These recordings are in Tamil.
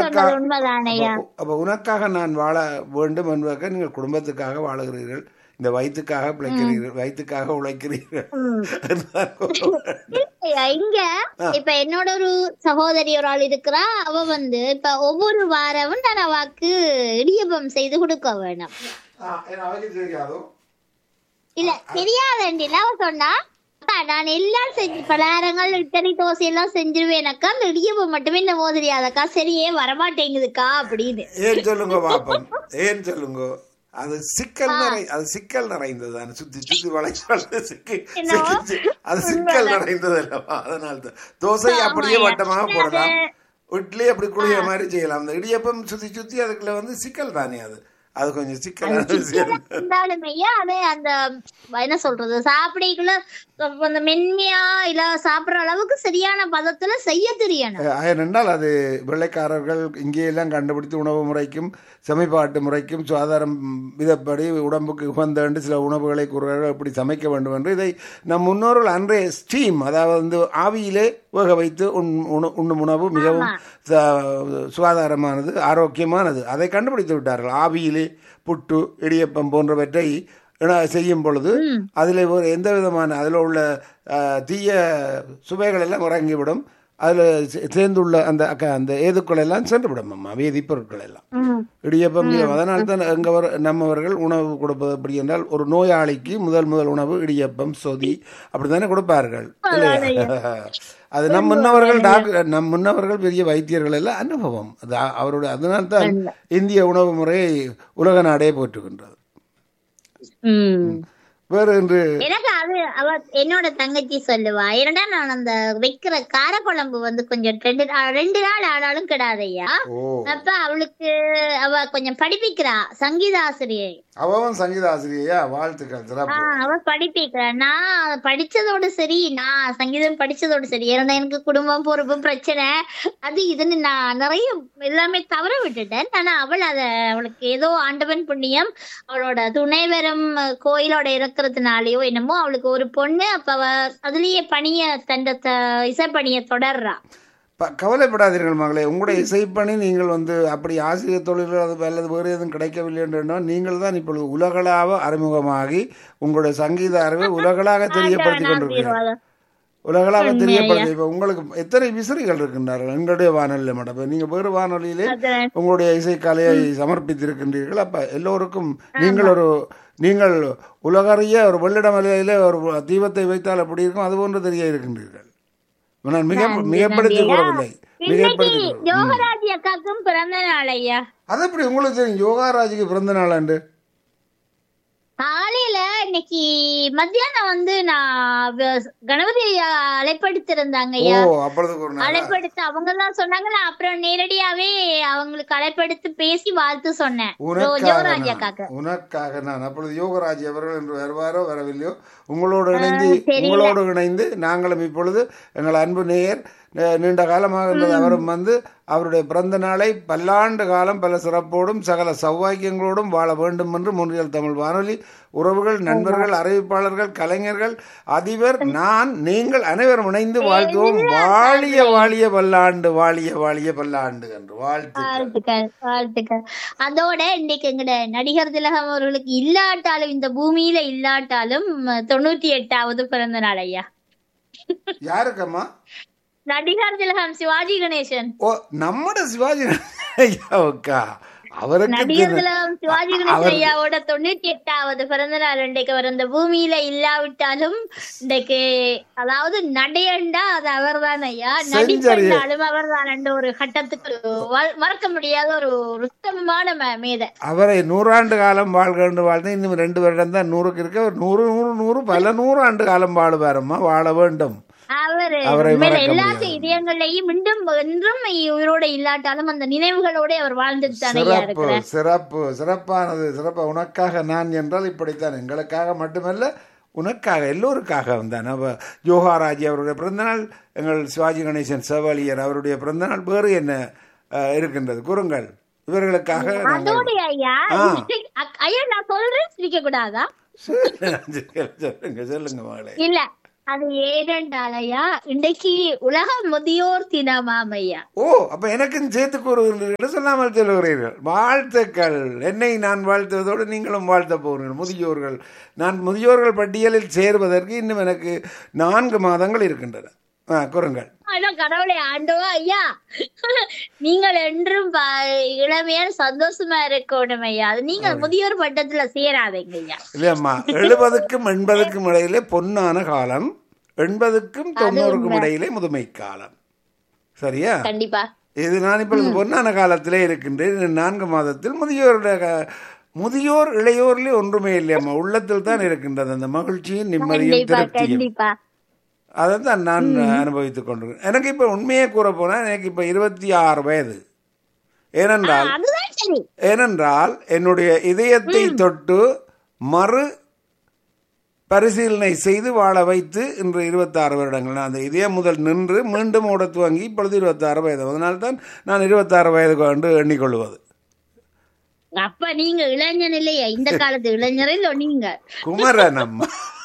உனக்காக உண்மைதானே ஐயா அப்ப- அப்ப உனக்காக நான் வாழ வேண்டும் என்பதற்கு நீங்கள் குடும்பத்துக்காக வாழுகிறீர்கள் இந்த வயிற்றுக்காக பிழைக்கிறீர்கள் வயிற்றுக்காக உழைக்கிறீர்கள் அதுதான் இல்லையா, இங்க இப்ப என்னோட ஒரு சகோதரி ஒரு ஆள் இருக்கிறா அவ வந்து இப்ப ஒவ்வொரு வாரமும் நான் அவாக்கு இடியப்பம் செய்து கொடுக்க வேணும் ஆ, ஏன்னா அவருக்கு தெரியாதோ இல்ல தெரியாதண்டில அவ சொன்னா அக்கா நான் எல்லாம் செஞ்சு பலகாரங்கள் இட்டலி தோசை எல்லாம் செஞ்சிருவேனக்கா அந்த இடியப்பம் மட்டுமே என்ன தெரியாதக்கா சரியே வரமாட்டேங்குதுக்கா அப்படின்னு ஏன் சொல்லுங்க பாப்போம் ஏன் சொல்லுங்க அது சிக்கல் நிறை அது சிக்கல் நிறைந்தது சுத்தி சுத்தி வளைச்சு வளைச்சு சிக்கி என்னவோ? சிக்கி- அது சிக்கல் நிறைந்தது அல்லவா அதனால தான் தோசை அப்படியே வட்டமாக போடலாம் இட்லி அப்படி குளிய மாதிரி செய்யலாம் அந்த இடியப்பம் சுத்தி சுத்தி அதுக்குள்ள வந்து சிக்கல் தானே அது அது கொஞ்சம் சிக்கலான விஷயம் இருந்தாலும் ஐயா அதே அந்த என்ன சொல்றது சாப்பிடக்குள்ள அந்த மென்மையா இல்ல சாப்பிடுற அளவுக்கு சரியான பதத்துல செய்ய தெரியணும் ஏனென்றால் அது வெள்ளைக்காரர்கள் இங்கேயெல்லாம் கண்டுபிடித்து உணவு முறைக்கும் செமைப்பாட்டு முறைக்கும் சுகாதாரம் விதப்படி உடம்புக்கு உகந்த சில உணவுகளை கூறுகிறார்கள் எப்படி சமைக்க வேண்டும் என்று இதை நம் முன்னோர்கள் அன்றைய ஸ்டீம் அதாவது வந்து ஆவியிலே வேக வைத்து உண் உண- உண்ணும் உணவு மிகவும் ச- சுகாதாரமானது ஆரோக்கியமானது அதை கண்டுபிடித்து விட்டார்கள் ஆவியிலே புட்டு இடியப்பம் போன்றவற்றை இண- செய்யும் பொழுது அதில் ஒரு எந்த விதமான அதில் உள்ள அஹ், தீய சுவைகள் எல்லாம் இறங்கிவிடும் அதில் சேர்ந்துள்ள அந்த அக்க- அந்த ஏதுக்கள் எல்லாம் சென்று விடும் அம்மா வேதிப்பொருட்கள் எல்லாம் ம். இடியப்பம் அதனால தான் எங்கவர் நம்மவர்கள் உணவு கொடுப்பது அப்படி என்றால் ஒரு நோயாளிக்கு முதல் முதல் உணவு இடியப்பம் சொதி அப்படித்தானே கொடுப்பார்கள் இல்லையா அது நம் முன்னவர்கள் டாக்டர் நம் முன்னவர்கள் பெரிய வைத்தியர்கள் எல்லாம் அனுபவம் அது அ- அவருடைய அதனால் தான் இந்திய உணவு முறை உலக நாடே போற்றுகின்றது ம். வேறு என்று எனக்கு அது அவ என்னோட தங்கச்சி சொல்லுவா ஏன்னா நான் அந்த வைக்கிற காரக்குழம்பு வந்து கொஞ்சம் ரெண்டு நா- ரெண்டு நாள் ஆனாலும் கிடாதையா ஓ அப்ப அவளுக்கு அவ கொஞ்சம் படிப்பிக்கிறா சங்கீத ஆசிரியை அவன் சங்கீத ஆசிரியையா வாழ்த்துக்கள் சிறப்பு ஆஹ் அவ படிப்பிக்கிறா நான் படிச்சதோட சரி நான் சங்கீதம் படிச்சதோட சரி ஏன்னா எனக்கு குடும்பம் பொறுப்பு பிரச்சனை அது இதுன்னு நான் நிறைய எல்லாமே தவற விட்டுட்டேன் ஆனா அவள் அத அவளுக்கு ஏதோ ஆண்டவன் புண்ணியம் அவளோட துணைவரம் கோயிலோட இருக்கிறதுனாலயோ என்னமோ அவளுக்கு ஒரு பொண்ணு அப்ப அவ அதுலயே பணிய தண்ட இசைப்பணிய தொடர்றா ப- கவலைப்படாதீர்கள் மகளே உங்களுடைய இசைப்பணி நீங்கள் வந்து அப்படி ஆசிரியர் தொழில்கள் அது அல்லது வேறு எதுவும் கிடைக்கவில்லை என்றால் நீங்கள் தான் இப்பொழுது உலகளாக அறிமுகமாகி உங்களுடைய சங்கீத அறிவை உலகளாக தெரியப்படுத்தி கொண்டிருக்கிறீர்கள் ஆசீர்வாதம். உலகளாக தெரியப்படுத்தி இப்போ உங்களுக்கு எத்தனை விசிறிகள் இருக்கின்றார்கள் எங்களுடைய வானொலியில் மட்டும் இப்ப நீங்க வேறு வானொலியிலே அது உங்களுடைய இசைக்கலையை சமர்ப்பித்திருக்கின்றீர்கள் அப்ப எல்லோருக்கும் நீங்கள் ஒரு நீங்கள் உலகறிய ஒரு வெள்ளிடமலையிலே ஒரு தீபத்தை வைத்தால் எப்படி இருக்கும் அது போன்று தெரிய இருக்கின்றீர்கள் நான் மிக மிகப்படுத்தி கூறவில்லை இன்னைக்கு மிகப்படுத்தி கூறவில்லை. யோகராஜி அக்காக்கும் பிறந்த நாள் ஐயா அது எப்படி உங்களுக்கு தெரியும் யோகாராஜுக்கு பிறந்த நாளாண்டு காலையில இன்னைக்கு மத்தியானம் வந்து நான் வ- கணபதி ஐயா அழைப்படுத்திருந்தாங்க ஓ ஐயா அப்பொழுது ஒரு நாள் அழைப்படுத்து அவங்க தான் சொன்னாங்க நான் அப்புறம் நேரடியாவே அவங்களுக்கு அழைப்படுத்து பேசி வாழ்த்து சொன்னேன் உனக்காக ஜோராஜ் நான், அக்காக்கு உனக்காக நான் அப்பொழுது யோகராஜ் அவர்கள் என்று வருவாரோ வரவில்லையோ உங்களோடு இணைந்து தெரியல. உங்களோடு இணைந்து நாங்களும் இப்பொழுது எங்கள் அன்பு நேயர் நே- நீண்ட காலமாக இருந்தது அவரும் வந்து அவருடைய பிறந்த நாளை பல்லாண்டு காலம் பல சிறப்போடும் சகல சௌபாக்கியங்களோடும் வாழ வேண்டும் என்று முன்றியல் தமிழ் வானொலி உறவுகள் நண்பர்கள் அறிவிப்பாளர்கள் கலைஞர்கள் அதிபர் நான் நீங்கள் அனைவரும் இணைந்து வாழ்த்துவோம் வாழிய வாழிய பல்லாண்டு வாழிய வாழிய பல்லாண்டு என்று வாழ்த்து வாழ்த்துக்கள் வாழ்த்துக்கள் அதோட இன்னைக்கு எங்கட நடிகர் திலகம் அவர்களுக்கு இல்லாட்டாலும் இந்த பூமியில இல்லாட்டாலும் தொண்ணூத்தி எட்டாவது பிறந்த நாள் ஐயா யாருக்கம்மா நடிகர் திலகம் சிவாஜி கணேசன் ஓ நம்மட சிவாஜி ஐயாவுக்கா அவருக்கு நடிகர் திரு- திலகம் சிவாஜி கணேசன் அவர்- ஐயாவோட தொண்ணூத்தி எட்டாவது பிறந்த நாள் இன்றைக்கு அவர் இந்த பூமியில இல்லாவிட்டாலும் இன்றைக்கு அதாவது நடையண்டா அது அவர்தான் ஐயா நடிப்பண்டாலும் அவர்தான் ஒரு கட்டத்துக்கு வ- மறக்க முடியாத ஒரு உத்தமமான ம- மேதை அவரை நூறாண்டு காலம் வாழ்க என்று வாழ்ந்து இன்னும் ரெண்டு வருடம் தான் நூறுக்கு இருக்க அவர் நூறு நூறு நூறு பல நூறு ஆண்டு காலம் வாழுவாரம்மா வாழ வேண்டும் அவரு அவரை உண்மையில மறக்க எல்லாத்து முடியாது. இதயங்களையும் மீண்டும் என்றும் உயிரோட இல்லாட்டாலும் அந்த நினைவுகளோட அவர் வாழ்ந்துட்டு தானே ஐயா சிறப்பு இருக்கிறார் சிறப்பு சிறப்பானது சிறப்பா உனக்காக நான் என்றால் இப்படித்தான் எங்களுக்காக மட்டுமல்ல உனக்காக எல்லோருக்காக வந்தான் அவ யோகாராஜி அவருடைய பிறந்தநாள் எங்கள் சிவாஜி கணேசன் செவாலியர் அவருடைய பிறந்தநாள் வேறு என்ன அஹ், இருக்கின்றது கூறுங்கள் இவர்களுக்காக நாங்கள் அதோட ஐயா ஆ. அக்- ஐயா நான் சொல்றேன் சிரிக்க கூடாதா சொல்லுங்க சொல்லுங்க மகளே இல்ல அது ஏனென்றாலயா இன்றைக்கு உலக முதியோர் தினமாம் ஐயா ஓ அப்ப எனக்கும் சேர்த்து கூறுகிறீர்கள் சொல்லாமல் சொல்லுகிறீர்கள் வாழ்த்துக்கள் என்னை நான் வாழ்த்துவதோடு நீங்களும் வாழ்த்த போகிறீர்கள் முதியோர்கள் நான் முதியோர்கள் பட்டியலில் சேர்வதற்கு இன்னும் எனக்கு நான்கு மாதங்கள் இருக்கின்றன ஆ கூறுங்கள் ஆனா கடவுளை ஆண்டவா ஐயா நீங்கள் என்றும் ப- இளமையா சந்தோஷமா இருக்கணும் ஐயா அது நீங்க முதியோர் பட்டத்துல சேராதீங்க ஐயா இல்லையம்மா எழுபதுக்கும் எண்பதுக்கும் இடையிலே பொன்னான காலம் எண்பதுக்கும் தொண்ணூறுக்கும் இடையிலே முதுமை காலம் சரியா கண்டிப்பா இது நான் இப்பொழுது பொன்னான காலத்திலே இருக்கின்றேன் இன்னும் நான்கு மாதத்தில் முதியோருடைய க- முதியோர் இளையோர்ல ஒன்றுமே இல்லையம்மா உள்ளத்தில் தான் இருக்கின்றது அந்த மகிழ்ச்சியும் நிம்மதியும் கண்டிப்பா திருப்தியும் கண்டிப்பா அதை தான் நான் அனுபவித்துக் கொண்டிருக்கேன் எனக்கு இப்போ உண்மையை கூற போனால் எனக்கு இப்போ இருபத்தி ஆறு வயது ஏனென்றால் அதுதான் சரி ஏனென்றால் என்னுடைய இதயத்தை தொட்டு மறு பரிசீலனை செய்து வாழ வைத்து இன்று இருபத்தாறு வருடங்கள் நான் அந்த இதயம் முதல் நின்று மீண்டும் ஓட துவங்கி இப்பொழுது இருபத்தாறு வயது அதனால்தான் நான் இருபத்தாறு வயது கொண்டு எண்ணிக்கொள்வது அப்ப நீங்க இளைஞன் இல்லையா இந்த காலத்து இளைஞர் இல்ல நீங்க குமரன் அம்மா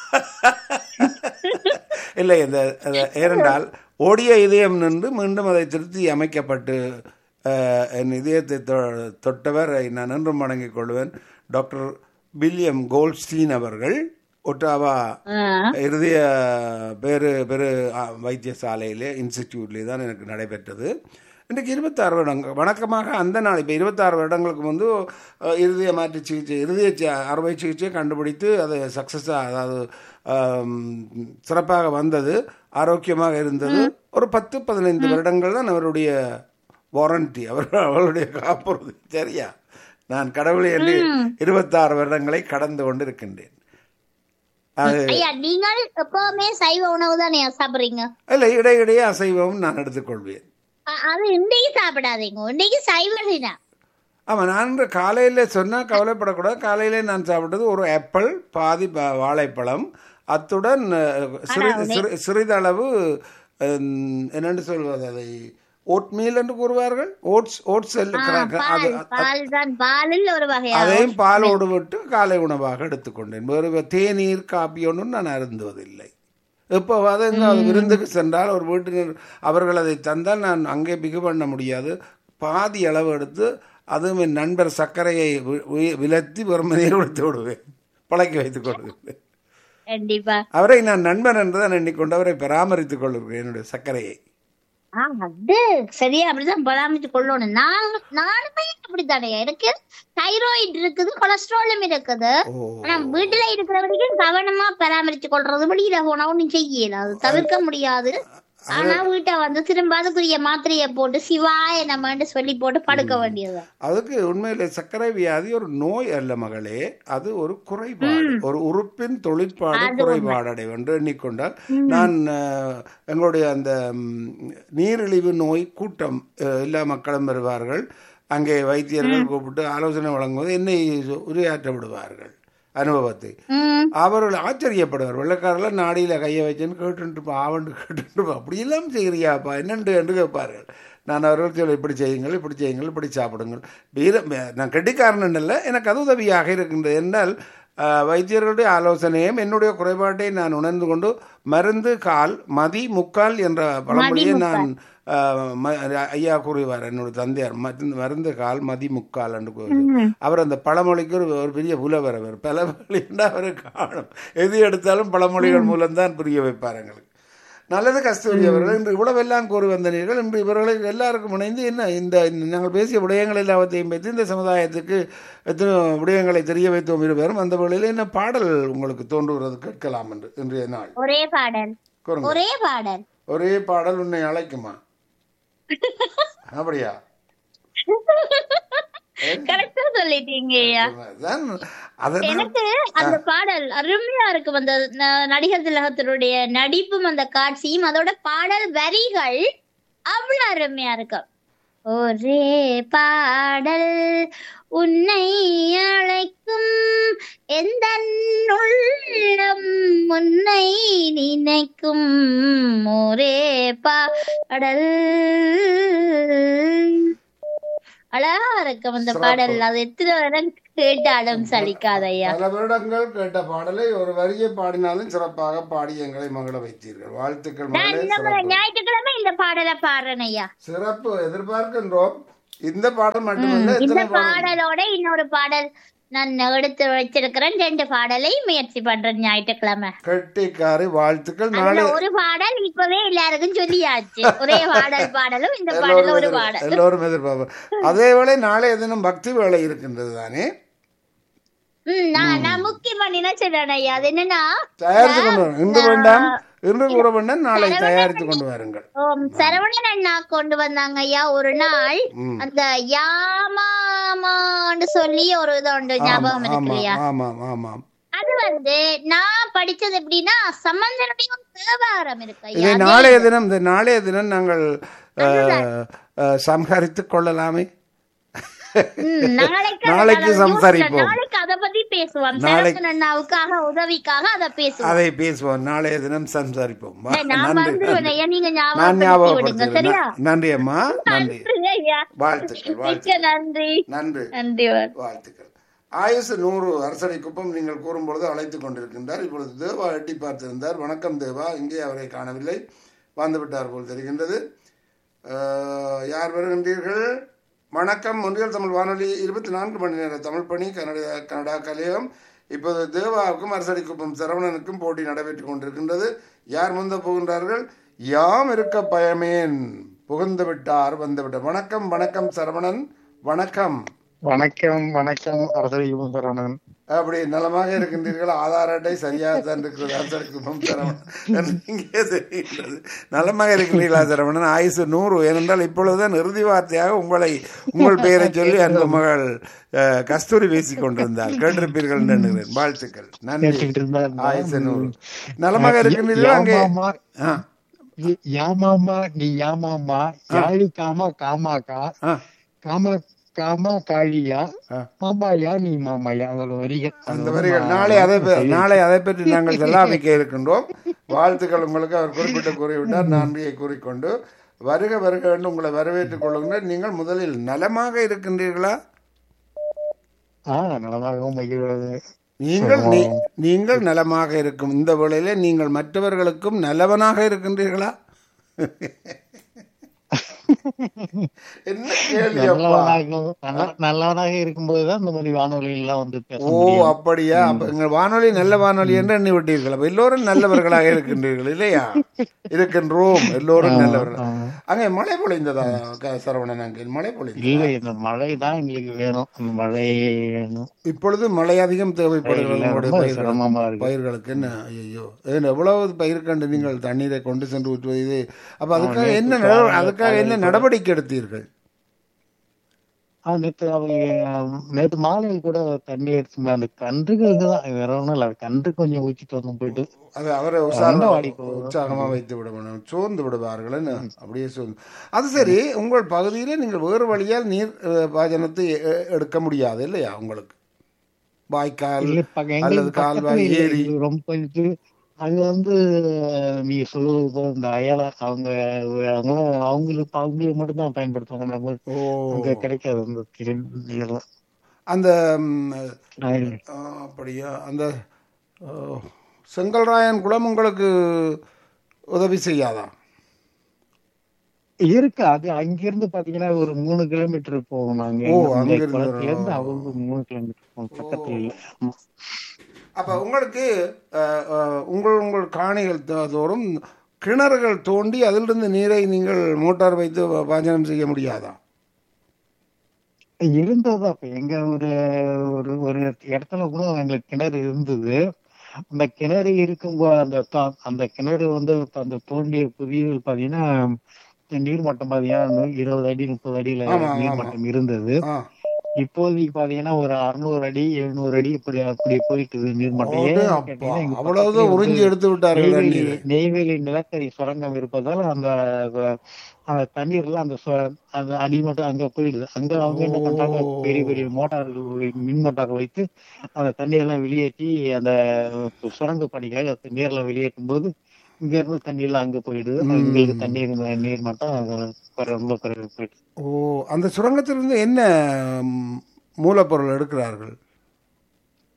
இல்லை இந்த அது- ஏனென்றால் ஓடிய இதயம் நின்று மீண்டும் அதை திருத்தி அமைக்கப்பட்டு அஹ், என் இதயத்தை தொ- தொட்டவர் நான் என்றும் வணங்கிக் கொள்வேன் டாக்டர் வில்லியம் கோல்ஸ்டீன் அவர்கள் ஒட்டாவா ஆ, இருதய பெரு பெரு அ, வைத்தியசாலையிலே இன்ஸ்டிடியூட்லேயே தான் எனக்கு நடைபெற்றது இன்றைக்கு இருபத்தாறு வருடங்கள் வணக்கமாக அந்த நாள் இப்போ இருபத்தாறு வருடங்களுக்கு வந்து அ, இருதய மாற்று சிகிச்சை இருதய சி- அறுவை சிகிச்சையை கண்டுபிடித்து அது சக்ஸஸாக அதாவது ஆம், சிறப்பாக வந்தது ஆரோக்கியமாக இருந்தது ஒரு பத்து பதினைந்து வருடங்கள் தான் அவருடைய வாரண்டி அவர் அவருடைய காப்புறுதி சரியா நான் கடவுளை என்று இருபத்தாறு வருடங்களை கடந்து கொண்டு இருக்கின்றேன் அது ஐயா நீங்கள் எப்பவுமே சைவ உணவு தானே சாப்பிடுறீங்க இல்லை இடையிடையே அசைவம் நான் எடுத்துக்கொள்வேன் அ- அது இன்னைக்கு சாப்பிடாதீங்க இன்னைக்கு சைவ தினம் ஆமாம் நான் இன்று காலையில் சொன்னால் கவலைப்படக்கூடாது காலையிலே நான் சாப்பிட்டது ஒரு ஆப்பிள் பாதி ப- வாழைப்பழம் அத்துடன் அஹ், சிறு சிறு சிறிதளவு ஹம், என்னென்று சொல்வது அதை ஓட்மீல் என்று கூறுவார்கள் ஓட்ஸ் ஓட்ஸ் எல் அது பால் பால் தான் பாலில் ஒரு வகையா அதையும் பாலோடு விட்டு காலை உணவாக எடுத்துக்கொண்டேன் வேறு தேநீர் காப்பி ஒன்றும் நான் அருந்துவதில்லை எப்போவாது எங்காவது விருந்துக்கு சென்றால் ஒரு வீட்டினர் அவர்கள் அதை தந்தால் நான் அங்கே பிகு பண்ண முடியாது பாதி அளவு எடுத்து அதுவும் என் நண்பர் சர்க்கரையை வி- வி- விலத்தி வெறுமனையை கொடுத்து விடுவேன் பழக்கி வைத்துக் கொள்கிறேன் கண்டிப்பா அவரை நான் நண்பன் என்றுதான் எண்ணிக்கொண்டு அவரை பராமரித்துக் கொள்கிறேன் என்னுடைய சர்க்கரையை ஆ, அது சரியா அப்படிதான் பராமரித்து கொள்ளணும் நான் நானுமே அப்படித்தானே எனக்கு தைராய்டு இருக்குது கொலஸ்ட்ராலும் இருக்குது ஓ ஆனா வீட்டுல இருக்கிற வரைக்கும் கவனமா பராமரிச்சு கொள்றது வெளியில போனா ஒண்ணும் செய்யல அது தவிர்க்க முடியாது ஆனா வீட்டை வந்து திரும்ப அதுக்குரிய மாத்திரையை போட்டு சிவாய நம்மன்னு சொல்லி போட்டு படுக்க வேண்டியது அதுக்கு உண்மையிலே சர்க்கரை வியாதி ஒரு நோய் அல்ல மகளே அது ஒரு குறைபாடு ஒரு உறுப்பின் தொழிற்பாடு குறைபாடு அடை என்று எண்ணிக்கொண்டால் நான் அஹ், எங்களுடைய அந்த ம், நீரிழிவு நோய் கூட்டம் அஹ், எல்லா மக்களும் வருவார்கள் அங்கே வைத்தியர்கள் கூப்பிட்டு ஆலோசனை வழங்குவது என்னை உரையாற்ற விடுவார்கள் அனுபவத்தை உம் அவர்கள் ஆச்சரியப்படுவார் வெள்ளக்காரில் நாடியில் கையை வச்சேன்னு கேட்டுட்டு ஆவண்டு கேட்டுட்டு அப்படியெல்லாம் செய்கிறியாப்பா என்னண்டு என்று கேட்பார்கள் நான் அவர்கள் சொல்ல இப்படி செய்யுங்கள் இப்படி செய்யுங்கள் இப்படி சாப்பிடுங்கள் வீர நான் கெட்டிக்காரன் இல்லை எனக்கு அது உதவியாக இருக்கின்றது என்றால் ஆஹ், வைத்தியர்களுடைய ஆலோசனையும் என்னுடைய குறைபாட்டை நான் உணர்ந்து கொண்டு மருந்து கால் மதி முக்கால் என்ற பழமொழியை நான் ஆஹ், ம- ஐயா கூறுவார் என்னோட தந்தையார் மருந்து மருந்து கால் மதி முக்கால் என்று கூறுவார் அவர் அந்த பழமொழிக்கு ஒரு ஒரு பெரிய புலவர் அவர் பல மொழின்னா அவர் காணும் எது எடுத்தாலும் பழமொழிகள் மூலம்தான் புரிய வைப்பார் எங்களுக்கு நல்லது கஸ்தூரி அவர்கள் இன்று இவ்வளவெல்லாம் கூறி வந்தனீர்கள் இன்று இவர்களுக்கு எல்லாருக்கும் இணைந்து என்ன இந்த இந்த நாங்கள் பேசிய விடயங்கள் எல்லாவற்றையும் பற்றி இந்த சமுதாயத்துக்கு எத்தனை விடயங்களை தெரிய வைத்தோம் இருவரும் அந்த வேளையில் என்ன பாடல் உங்களுக்கு தோன்றுகிறது கேட்கலாம் என்று இன்றைய நாள் ஒரே பாடல் கூறுங்க ஒரே பாடல் ஒரே பாடல் உன்னை அழைக்குமா அப்படியா கரெக்டா சொல்லிட்டீங்க ஐயா அதான் அதனால் எனக்கு அந்த பாடல் அருமையா இருக்கும் அந்த ந- நடிகர் திலகத்தினுடைய நடிப்பும் அந்த காட்சியும் அதோட பாடல் வரிகள் அவ்வளவு அருமையா இருக்கும் ஒரே பாடல் உன்னை அழைக்கும் எந்த உள்ளம் உன்னை நினைக்கும் ஒரே பாடல் அழகா இருக்கும் அந்த பாடல் அது எத்தனை தரம் கேட்டாலும் சலிக்காதையா பல வருடங்கள் கேட்ட பாடலை ஒரு வரியை பாடினாலும் சிறப்பாக பாடி எங்களை மகிழ வைத்தீர்கள் வாழ்த்துக்கள் நான் மகளே இந்த முறை சிறப்பு ஞாயிற்றுக்கிழமை இந்த பாடலை பாடுறேன் ஐயா சிறப்பு எதிர்பார்க்கின்றோம் இந்த பாடல் மட்டுமல்ல இந்த எத்தனை பாடல் பாடலோட இன்னொரு பாடல் நான் எடுத்து வச்சிருக்கிறேன் ரெண்டு பாடலை முயற்சி பண்றேன் ஞாயிற்றுக்கிழமை கெட்டிக்காரி வாழ்த்துக்கள் அதுல நாளை ஒரு பாடல் இப்பவே எல்லாருக்கும் சொல்லியாச்சு ஒரே பாடல் பாடலும் இந்த பாடல் எல்லோரும் ஒரு எதிர்- பாடல் எல்லோரும் எதிர்பார்ப்போம் அதே வேளை நாளை தினம் பக்தி வேலை இருக்கின்றது தானே ம் நான் நான் முக்கியமா நினைச்சிடறேன் ஐயா அது என்னன்னா தயாரித்து கொண்டு வரும் இன்று வேண்டாம் இன்று கூற வேண்டாம் நாளை தயாரித்து கொண்டு வாருங்கள் உம், சரவணன் அண்ணா கொண்டு வந்தாங்க ஐயா ஒரு நாள் ம். அந்த யாமான்னு சொல்லி ஒரு இது உண்டு ஞாபகம் இருக்கு ஆமாம் இல்லையா ஆமாம் ஆமாம் அது வந்து நான் படிச்சது எப்படின்னா சம்பந்தனுடைய ஒரு தேவாரம் இருக்கு ஐயா இதை நாளைய தினம் இந்த நாளைய தினம் நாங்கள் அஹ், அஹ், சம்ஹரித்துக் கொள்ளலாமே ம், நாளைக்கு நாளைக்கு அதை நான் சம்சாரிப்போம். யோசிச்சேன். நாளைக்கு அத பத்தி பேசுவோம் நாளைக்கு- சரவணன் அண்ணாவுக்காக உதவிக்காக அத பேசுவோம் அதை பேசுவோம் நாளைய தினம் சம்சாரிப்போம் வா, நான் நன்றி மறந்துடுவேன் ஐயா நீங்க நான் ஞாபகப்படுத்தி விடுங்க ஞாபகப்படுத்துகிறேன் சரியா ந- நன்றி அம்மா நன்றி நன்றி ஐயா வாழ்த்துக்கள் மிக்க வாழ்த்துக்கள் நன்றி நன்றி நன்றி வா. வாழ்த்துக்கள் ஆயுசு நூறு அரசனை குப்பம் நீங்கள் கூறும்பொழுது அழைத்துக் கொண்டிருக்கின்றார் இப்பொழுது தேவா எட்டி பார்த்திருந்தார் வணக்கம் தேவா இங்கே அவரை காணவில்லை வந்துவிட்டார் போல் தெரிகின்றது அஹ், யார் வருகின்றீர்கள் வணக்கம் ஒன்றியல் தமிழ் வானொலி இருபத்தி நான்கு மணி நேர தமிழ் பணி கனடா கனடா கலையம் இப்போது தேவாவுக்கும் அரசடி குப்பம் சரவணனுக்கும் போட்டி நடைபெற்றுக் கொண்டிருக்கின்றது யார் முந்த போகின்றார்கள் யாம் இருக்க பயமேன் புகுந்து விட்டார் வந்து விட்டார் வணக்கம் வணக்கம் சரவணன் வணக்கம் வணக்கம் வணக்கம் அரசரி சரவணன் அப்படி நலமாக இருக்கின்றீர்கள் ஆதார் அட்டை சரியாக தான் இருக்கிறது அரசருக்கும் சரவணன் இங்கே தெரிகிறது நலமாக இருக்கின்றீர்களா சரவணன் ஆயுசு நூறு ஏனென்றால் இப்பொழுதுதான் இறுதி வார்த்தையாக உங்களை உங்கள் பெயரை சொல்லி அந்த மகள் அஹ், கஸ்தூரி பேசிக் கொண்டிருந்தார் கேட்டிருப்பீர்கள் என்று எண்ணுகிறேன் வாழ்த்துக்கள் நன்றி கேட்டுக்கிட்டு இருந்தா ஆயுசு நூறு நலமாக இருக்கின்றீர்களா அங்கே யாமாமா ஆ, நீ- யாமாமா நீ யாமாமா யாழி காமா காமாக்கா ஆ, காமா காமா காளியா ஆ. மாமாயா நீ மாமாயா அதோட வரிகள் அந்த வரிகள் நாளை அதை ப- நாளை அதை பற்றி நாங்கள் செல்லாமிக்க இருக்கின்றோம் வாழ்த்துக்கள் உங்களுக்கு அவர் குறிப்பிட்டு கூறிவிட்டார் நன்றியை கூறிக்கொண்டு வருக வருக என்று உங்களை வரவேற்றுக் கொள்ளுங்கள் நீங்கள் முதலில் நலமாக இருக்கின்றீர்களா ஆ நலமாகவும் மகிழ்வது நீங்கள் நீ- நீங்கள் நலமாக இருக்கும் இந்த வேளையிலே நீங்கள் மற்றவர்களுக்கும் நல்லவனாக இருக்கின்றீர்களா என்ன கேள்வி அப்பா நல்லவனாக நல்ல- நல்லவனாக இருக்கும்போதுதான் இந்த மாதிரி வானொலி எல்லாம் வந்து பேச ஓ முடியும் அப்படியா அப்ப எங்கள் வானொலி நல்ல வானொலி என்று எண்ணி விட்டீர்கள் அப்ப எல்லோரும் நல்லவர்களாக இருக்கின்றீர்கள் இல்லையா இருக்கின்றோம் எல்லோரும் நல்லவர்கள் ஆமா. அங்கே மழை பொழிந்ததா க- சரவணன் அங்கே மழை பொழிந்தது இல்ல இந்த மழை தான் எங்களுக்கு வேணும் இந்த மழை வேணும் இப்பொழுது மழை அதிகம் தேவைப்படுகிறது இல்ல, உங்களுடைய ரொம்ப பயிர்கள் சிரமமா இருக்கு பயிர்களுக்கு என்ன ஐயோ ஏன் எவ்வளவு பயிர் கண்டு நீங்கள் தண்ணீரை கொண்டு சென்று ஊற்றுவது இது அப்ப அதுக்காக என்ன நட- அதுக்காக என்ன நடவடிக்கை எடுத்தீர்கள் ஆ, நேத்து அவங்க நேத்து மாலையில் கூட தண்ணி எடுத்து அந்த கன்றுகளுக்கு தான் வேற ஒண்ணும் இல்ல கன்று கொஞ்சம் ஊற்றிட்டு வந்து போயிட்டு அது அவரை ரொம்ப உற்சாகமா வாடி போகுது. உற்சாகமா வைத்து விட வேண்டும் சோர்ந்து விடுவார்கள் என்ன? அப்படியே சோர்ந்து அது சரி உங்கள் பகுதியிலே நீங்கள் வேறு வழியால் நீர் அஹ், பாசனத்தை எ- எடுக்க முடியாது இல்லையா உங்களுக்கு வாய்க்கால் இல்ல பக்க- எங்களுக்கு அல்லது பக்கத்துல கால்வாய் இல்ல, ஏரி இது ரொம்ப இது அங்க வந்து நீ சொல்லுவது போல இந்த அயலா அவங்க அவங்க அவங்களுக்கு அவங்களுக்கு மட்டும் தான் பயன்படுத்துவாங்க நம்ம ஓ அங்க கிடைக்காது அந்த திரு- இதெல்லாம் அந்த ம், அயல். அஹ், அப்படியா அந்த அஹ், செங்கல்ராயன் குளம் உங்களுக்கு உதவி செய்யாதா இருக்கு அது அங்கிருந்து பாத்தீங்கன்னா ஒரு மூணு கிலோமீட்டர் போகும் நாங்க ஓ, இந்த அங்கிருந்து குளத்துல இருந்து வரும். அவங்க மூணு கிலோமீட்டர் போகும் பக்கத்துல இல்ல ஆமா. அப்ப உங்களுக்கு அஹ், அஹ், உங்கள் உங்கள் காணிகள் தோ- தோறும் கிணறுகள் தோண்டி அதிலிருந்து நீரை நீங்கள் மோட்டார் வைத்து பா- பாசனம் செய்ய முடியாதா இருந்தது அப்ப எங்க ஒரு ஒரு ஒரு இடத்துல கூட எங்களுக்கு கிணறு இருந்தது அந்த கிணறு இருக்கும்போது அந்த த- அந்த கிணறு வந்து இப்ப அந்த தோண்டிய புதியது பாத்தீங்கன்னா நீர்மட்டம் பாத்தீங்கன்னா இருபது அடி முப்பது அடியில ஆமா, ஆமா. நீர்மட்டம் இருந்தது ஆ. இப்போதைக்கு பாத்தீங்கன்னா ஒரு அறுநூறு அடி எழுநூறு அடி இப்படி அப்படி போயிட்டு நீர்மட்டம் அடே ஏன்னு அப்பா, கேட்டீங்கன்னா எங்க அவ்வளவுதான் பக்கத்துலயே உறிஞ்சி வந்து எடுத்து விட்டார்கள் நெய்வேலி தண்ணீரை நெய்வேலி நிலக்கரி சுரங்கம் இருப்பதால் அந்த அஹ், அந்த தண்ணீர்ல அந்த சு- அந்த அடிமட்டம் அங்க போயிடுது அங்க அவங்க என்ன பண்றாங்க ஓ. பெரிய பெரிய மோட்டார்கள் மின் மோட்டார் வைத்து அந்த தண்ணியெல்லாம் வெளியேற்றி அந்த சுரங்க பணிக்காக நீர்ல வெளியேற்றும் போது இங்க இருந்து தண்ணி எல்லாம் அங்க போயிடுது ம். எங்களுக்கு தண்ணீர் நீர் மட்டம் அங்க குறை- ரொம்ப குறைவு போயிடுது ஓ அந்த சுரங்கத்திலிருந்து என்ன ம், மூலப்பொருள் எடுக்கிறார்கள்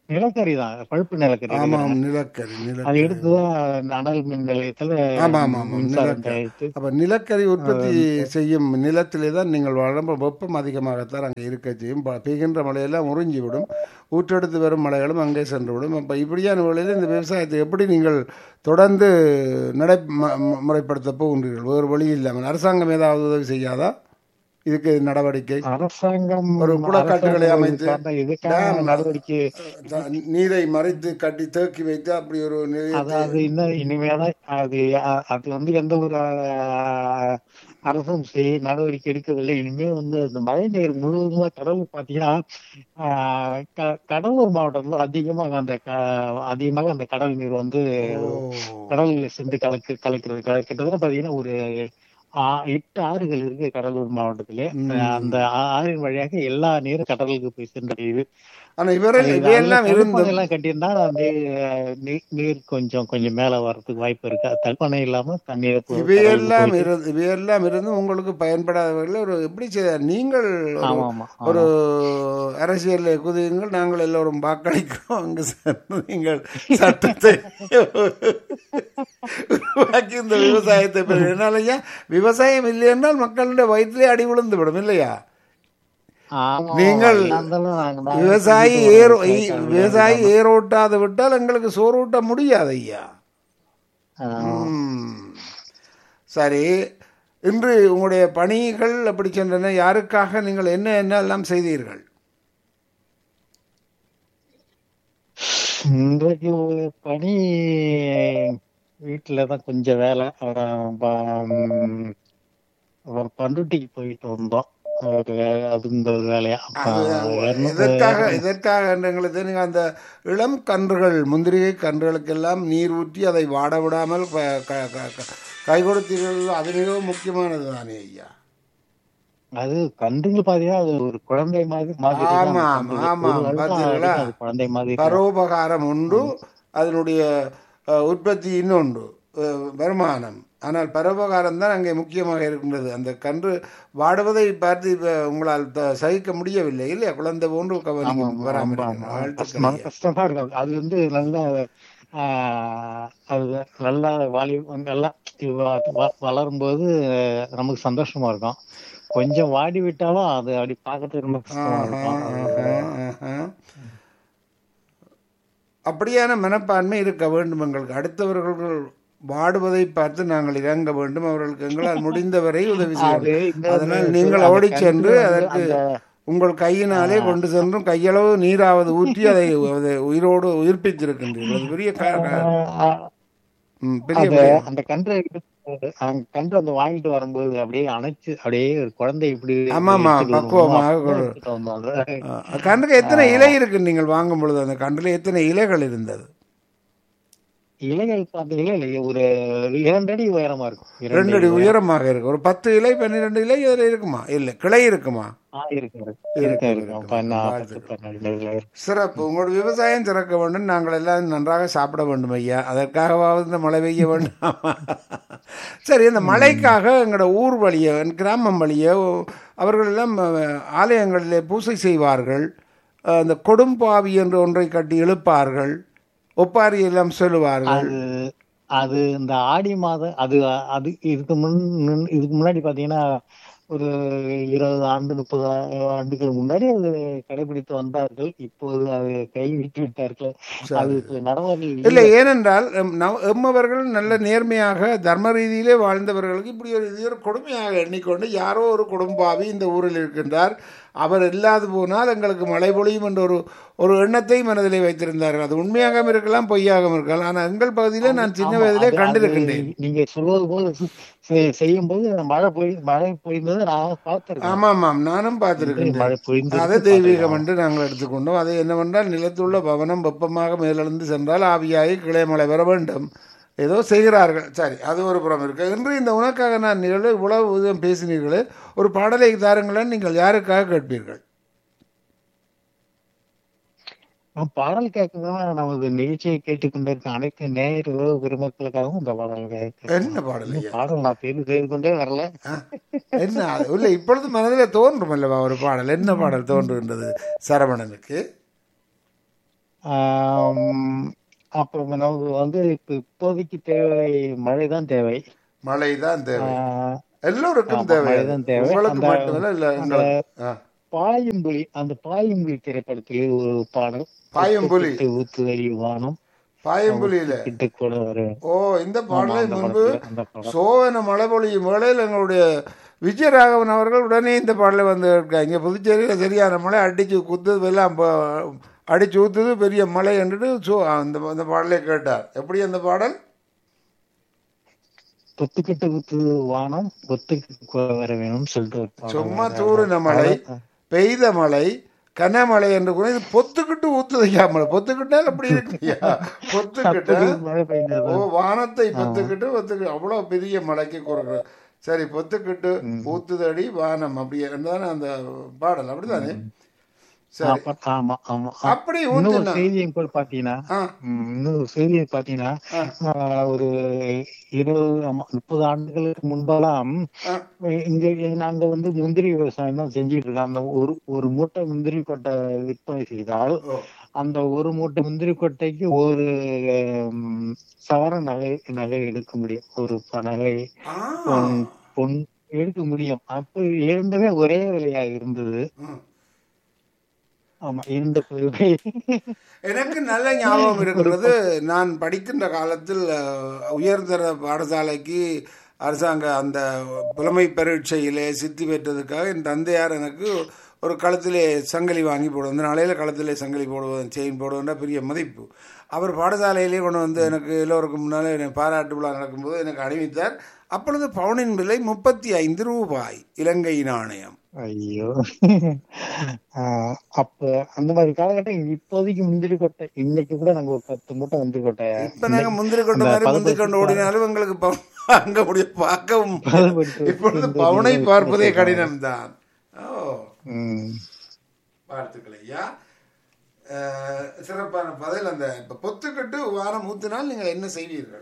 நிலக்கரி தான் பழுப்பு நிலக்கரி ஆமாம் எடுக்கிறாங்க. நிலக்கரி அது நிலக்கரி எடுத்துதான் அந்த அனல் மின் நிலையத்துல ஆமா, ஆமா, ஆமா. மின்சாரம் நிலக்கரி. தயாரித்து அப்ப நிலக்கரி உற்பத்தி செய்யும் நிலத்திலே தான் நீங்கள் வளரும் வெப்பம் அதிகமாகத்தான் அங்கே இருக்க செய்யும் ப- பெய்கின்ற மழையெல்லாம் உறிஞ்சி விடும் ஊற்றெடுத்து வரும் மழைகளும் அங்கே சென்று விடும் அப்போ இப்படியான வேளையில் இந்த விவசாயத்தை எப்படி நீங்கள் தொடர்ந்து நடை ம- ம- முறைப்படுத்த போகின்றீர்கள் வேறு வழி இல்லாமல் அரசாங்கம் ஏதாவது உதவி செய்யாதா இதுக்கு நடவடிக்கை அரசாங்கம் ஒரு குளக்கட்டுகளை அரசாங்கம் அமைத்து, இதுக்கான- இதுக்கான டேம் நடவடிக்கை த- நீரை மறைத்து கட்டி தேக்கி வைத்து அப்படி ஒரு நிலையத்தை அதாவது இன்னும் இனிமேதான் அது அ- அது வந்து எந்த ஒரு அ, அரசும் செய் நடவடிக்கை எடுக்கவில்லை இனிமே வந்து அந்த மழை நீர் முழுவதுமா கடவுள் பாத்தீங்கன்னா ஆ, க- கடலூர் மாவட்டத்துல அதிகமாக அந்த க- அதிகமாக அந்த கடல் நீர் வந்து ஓ. கடலில் சென்று கலக்கு கலக்கிறது க- கிட்டத்தட்ட பாத்தீங்கன்னா ஒரு ஆ- எட்டு ஆறுகள் இருக்கு கடலூர் மாவட்டத்திலே ம். அந்த ஆ- ஆறின் வழியாக எல்லா நீரும் கடலுக்கு போய் சென்றடையுது ஆனா இவரெல்லாம் இவையெல்லாம் இருந்தும் எல்லாம் கட்டியிருந்தா நீர் நீ- நீர் கொஞ்சம் கொஞ்சம் மேல வர்றதுக்கு வாய்ப்பு இருக்கு அது தடுப்பணை இல்லாம தண்ணீர் போ- இவையெல்லாம் கடலுக்கு இருந்து இவையெல்லாம் இருந்து உங்களுக்கு பயன்படாதவர்கள் ஒரு எப்படி செய்ய நீங்கள் ஒரு- ஆமா ஆமா ஒரு அரசியலில் குதியுங்கள் நாங்கள் எல்லோரும் வாக்களிக்கிறோம் அங்கு சென்று நீங்கள் சட்டத்தை உருவாக்கி இந்த விவசாயத்தை பெறுங்கள். என்னால ஐயா விவசாயம் இல்லை என்றால் மக்களுடைய வயிற்றிலே அடி விழுந்து விடும் இல்லையா ஆமா, நீங்கள் என்ன இருந்தாலும் நாங்க- நாங்க விவசாயி செஞ்சுட்டு ஏர் வரோம். விவசாயம் விவசாயி ஏரோட்டாது விட்டால் எங்களுக்கு சோறூட்ட முடியாது ஐயா ஆ, ம். சரி இன்று உங்களுடைய பணிகள் அப்படி சென்றன யாருக்காக நீங்கள் என்ன என்ன எல்லாம் செய்தீர்கள் இன்றைக்கு ஒரு பணி வீட்டுல தான் கொஞ்சம் வேலை அப்புறம் ப- ம், அப்புறம் பண்ருட்டிக்கு போயிட்டு வந்தோம் ஒரு வே- அது இந்த ஒரு வேலையா அப்ப இருநூறு- இதற்காக இதற்காக என்று எங்களுக்கு தெரியும் அந்த இளம் கன்றுகள் முந்திரிகை கன்றுகளுக்கெல்லாம் நீர் ஊற்றி அதை வாட விடாமல் ப- க- க- க- கை கொடுத்தீர்கள் அது மிகவும் முக்கியமானது தானே ஐயா அது கன்றுகள் பாத்தீங்கன்னா அது ஒரு குழந்தை மாதிரி மாதிரி தான் ஆமா, அந்த ஆமா, கன்றுகள். ஆமா, ஒரு வருடம் பாத்தீங்களா? வரைக்கும் அது குழந்தை மாதிரி தான். பரோபகாரம் உண்டு அதனுடைய அஹ், உற்பத்தி இன்னொன்று அஹ், வருமானம் ஆனால் பரோபகாரம் தான் அங்கே முக்கியமாக இருக்கின்றது அந்த கன்று வாடுவதை பார்த்து இப்ப உங்களால் த- சகிக்க முடியவில்லை இல்லையா குழந்தை போன்று ஆமா, கவனி ஆமா, ஆமா, வராமல் ஆமா. இருக்கணும். கஷ்டம், வாழ்த்துக்கள் மன ஐயா. கஷ்டமா இருக்கும் அது வந்து நல்லா ஆஹ், அது நல்லா வாலி நல்லா வ- வ- வளரும்போது நமக்கு சந்தோஷமா இருக்கும் கொஞ்சம் வாடி விட்டாலும் அது அப்படி பார்க்கறதுக்கு ரொம்ப கஷ்டமா ஆஹா, இருக்கும் ஆஹா, ஆஹா. அப்படியான மனப்பான்மை இருக்க வேண்டும் எங்களுக்கு அடுத்தவர்கள் வாடுவதை பார்த்து நாங்கள் இறங்க வேண்டும் அவர்களுக்கு எங்களால் முடிந்தவரை உதவி செய்ய அது இந்த- அதனால் நீங்கள் அந்த ஓடிச் சென்று கன்று வந்து அதற்கு அந்த- உங்கள் கையினாலே கொண்டு சென்றும் கையளவு நீராவது ஊற்றி அதை அதை உயிரோடு உயிர்ப்பித்திருக்கின்றீர்கள் அது பெரிய கா- கா- ஆஹ், ம், பெரிய அந்த விடயம். அந்த கன்றை எடுத்து- அந்த கன்று வந்து வாங்கிட்டு வரும்போது அப்படியே அணைச்சு அப்படியே ஒரு குழந்தை இப்படி ஆமாமா, எடுத்துட்டு வருவோமோ, பக்குவமாக அப்படியே ஒரு- எடுத்துட்டு வந்தோம் அது. ஆ, கன்றுக்கு எத்தனை இலை இருக்கு நீங்கள் வாங்கும் பொழுது அந்த கன்றுல எத்தனை இலைகள் இருந்தது இலைகள் பாத்தீங்கன்னா இல்ல, ஒரு இரண்டு அடி உயரமா இருக்கும் ரெண்டு அடி உயரமாக இருக்கு ஒரு பத்து இலை பன்னிரெண்டு இலை இதுல இருக்குமா இல்ல கிளை இருக்குமா ஆ, இருக்கு இருக்கு இருக்கு இருக்கு பன்ன- பத்து பன்னெண்டு இலை இருக்கு. சிறப்பு உங்களோட விவசாயம் சிறக்க வேண்டும் நாங்கள் எல்லாம் நன்றாக சாப்பிட வேண்டும் ஐயா அதற்காகவாவது இந்த மழை பெய்ய வேண்டாமா சரி இந்த மழைக்காக எங்களோட ஊர் வழிய கிராமம் வழிய அவர்கள் எல்லாம் அஹ், ஆலயங்களிலே பூசை செய்வார்கள் அஹ், இந்த கொடும்பாவி என்று ஒன்றை கட்டி இழுப்பார்கள் ஒப்பாரி எல்லாம் சொல்லுவார்கள் அது அது இந்த ஆடி மாதம் அது அது இதுக்கு முன் முன்- இதுக்கு முன்னாடி பாத்தீங்கன்னா ஒரு இருபது ஆண்டு முப்பது ஆ- ஆண்டுகள் முன்னாடி அது கடைபிடித்து வந்தார்கள் இப்போது அது கைவிட்டு விட்டார்கள் அது நடைமுறை இல்லை ஏனென்றால் எம் நவ- எம்மவர்கள் நல்ல நேர்மையாக தர்ம ரீதியிலே வாழ்ந்தவர்களுக்கு இப்படி ஒரு இது ஒரு கொடுமையாக எண்ணிக்கொண்டு யாரோ ஒரு குடும்பாவி இந்த ஊரில் இருக்கின்றார் அவர் இல்லாது போனால் எங்களுக்கு மழை பொழியும் என்ற ஒரு ஒரு எண்ணத்தை மனதிலே வைத்திருந்தார்கள் அது உண்மையாகவும் இருக்கலாம் பொய்யாகவும் இருக்கலாம் ஆனால் எங்கள் பகுதியிலே நான் சின்ன ஆமா, வயதிலே அது- அது கண்டிருக்கின்றேன் நீங்க சொல்வது போல செ- செய்யும் போது மழை பொய் மழை பொழிந்தது நான் பார்த்திருக்கேன் ஆமாம் ஆமாம் நானும் பார்த்திருக்கின்றேன் மழை பொழிந்தது அதை தெய்வீகம் என்று நாங்கள் எடுத்துக்கொண்டோம் அது என்னவென்றால் நிலத்துள்ள பவனம் வெப்பமாக மேலெழுந்து சென்றால் ஆவியாகி கிளை மழை வர வேண்டும் ஏதோ செய்கிறார்கள் சரி அது ஒரு புறம் இருக்கு இன்று இந்த உனக்காக நான் நிகழ்வு இவ்வளவு விதம் பேசினீர்களே ஒரு பாடலை தாருங்களேன் நீங்கள் யாருக்காக கேட்பீர்கள் நான் பாடல் கேட்கதான் நமது நிகழ்ச்சியை கேட்டுக்கொண்டிருக்க அனைத்து நேயர் பெருமக்களுக்காகவும் இந்த பாடல் கேட்கிறேன். என்ன பாடல் ஐயா? பாடல் நான் தேர்வு செய்து கொண்டே வரல ஆ, என்ன அது- இல்லை இப்பொழுது மனதில் தோன்றும் அல்லவா ஒரு பாடல் என்ன பாடல் தோன்றுகின்றது சரவணனுக்கு ஆம், அப்ப நமக்கு வந்து இப்ப இப்போதைக்கு தேவை மழைதான் தேவை மழை தான் தேவை ஆஹ், எல்லோருக்கும் ஆமா, தேவை அது. மழைதான் தேவை. உங்களுக்கு அந்த- மட்டுமல்ல இல்ல அந்த எங்களுக்கு ஆ. பாயும்புலி அந்த பாயும்புலி திரைப்படத்திலே ஒரு பாடல் பாயும்புலி. "ஒத்து ஊத்துதலி வானம் பாயம்புலியில கிட்ட கூட வர ஓ இந்த பாடலை அந்த முன்பு படத்துல, அந்த படம் சோவன மழை பொழியும் வேளையில் எங்களுடைய விஜயராகவன் அவர்கள் உடனே இந்த பாடலை வந்து இருக்காங்க இங்கே புதுச்சேரியில் சரியான மழை அடிச்சு குத்துது எல்லாம் ப- அடிச்சு ஊத்துது பெரிய மழை என்றுட்டு சோ அந்த அந்த பாடலை கேட்டார் எப்படி அந்த பாடல் தொத்துக்கிட்டு ஊத்துது வானம் ஒத்துக்கிட்டு கூட வர வேணும்னு சொல்லிட்டு ஒரு பாடல் சும்மா வர- தூறின மழை அதான், பெய்த மழை கனமழை என்று கூட இது பொத்துக்கிட்டு ஊத்துதையா மழை பொத்துக்கிட்டால் அப்படி இருக்குயா பொத்துக்கிட்ட சத்தத்துக்கு மழை பெய்ஞ்சது ஓ வானத்தை பொத்துக்கிட்டு பொத்துக்கிட்டு அவ்வளோ பெரிய மலைக்கு குறுக்கு சரி பொத்துக்கிட்டு ஊத்துதடி வானம் அப்படி தானே அந்த பாடல் அப்படிதானே சரி அப்ப- ஆமா ஆமா அப்படி இன்னொரு ஊத்துனா செய்தியும் கூட பாத்தீங்கன்னா ஆ, ம், இன்னொரு செய்தியை பாத்தீங்கன்னா ஆ. ஆஹ், ஒரு இருபது ஆமா, முப்பது ஆண்டுகளுக்கு முன்பெல்லாம் ஆ, இங்க நாங்க வந்து முந்திரி விவசாயம் தான் செஞ்சுட்டு இருக்கோம் அந்த ஒரு ஒரு மூட்டை முந்திரி கொட்டை விற்பனை செய்தால் ஓ, அந்த ஒரு மூட்டை முந்திரி கொட்டைக்கு ஒரு ம், சவர நகை நகை எடுக்க முடியும் ஒரு ப- நகை ஆ, பொன் பொன் எடுக்க முடியும் அப்ப இரண்டுமே ஒரே விலையா இருந்தது ம். ஆமா இரண்டு விலை எனக்கு நல்ல ஞாபகம் இருக்கிறது நான் படிக்கின்ற காலத்தில் அஹ், உயர்தர பாடசாலைக்கு அரசாங்க அந்த புலமை பரீட்சையிலே சித்தி பெற்றதுக்காக என் தந்தையார் எனக்கு ஒரு கழுத்திலே சங்கிலி வாங்கி போடுவோம் அந்த நாளையில கழுத்திலே சங்கிலி போடுவோம் செயின் போடுவோன்ற பெரிய மதிப்பு அவர் பாடசாலையிலே கொண்டு வந்து எனக்கு எல்லோருக்கும் முன்னால் எனக்கு பாராட்டு விழா நடக்கும்போது எனக்கு அணிவித்தார் அப்பொழுது பவுனின் விலை முப்பத்தி ஐந்து ரூபாய் இலங்கை நாணயம் ஐயோ ஆஹ் அப்ப அந்த மாதிரி காலகட்டம் இப்போதைக்கு முந்திரி கொட்டை இன்னைக்கு கூட நாங்க ஒரு பத்து மூட்டை முந்திரி கொட்டை இப்ப நாங்க முந்திரி கொண்டு அந்த மாதிரி முந்திரி பதப்படுத்தி- கொண்டு ஓடினாலும் எங்களுக்கு பவு- அங்க முடிய பார்க்கவும் முடியாது. பதப்படுத்தி இப்பொழுது வச்சிருந்த பவுனை இது பார்ப்பதே சொல்றாங்க. கடினம்தான் ஓ ம். வாழ்த்துக்கள் ஐயா அஹ், சிறப்பான பதில் அந்த இப்ப பொத்துக்கட்டு வாரம் ஊத்தினால் நீங்கள் என்ன செய்வீர்கள்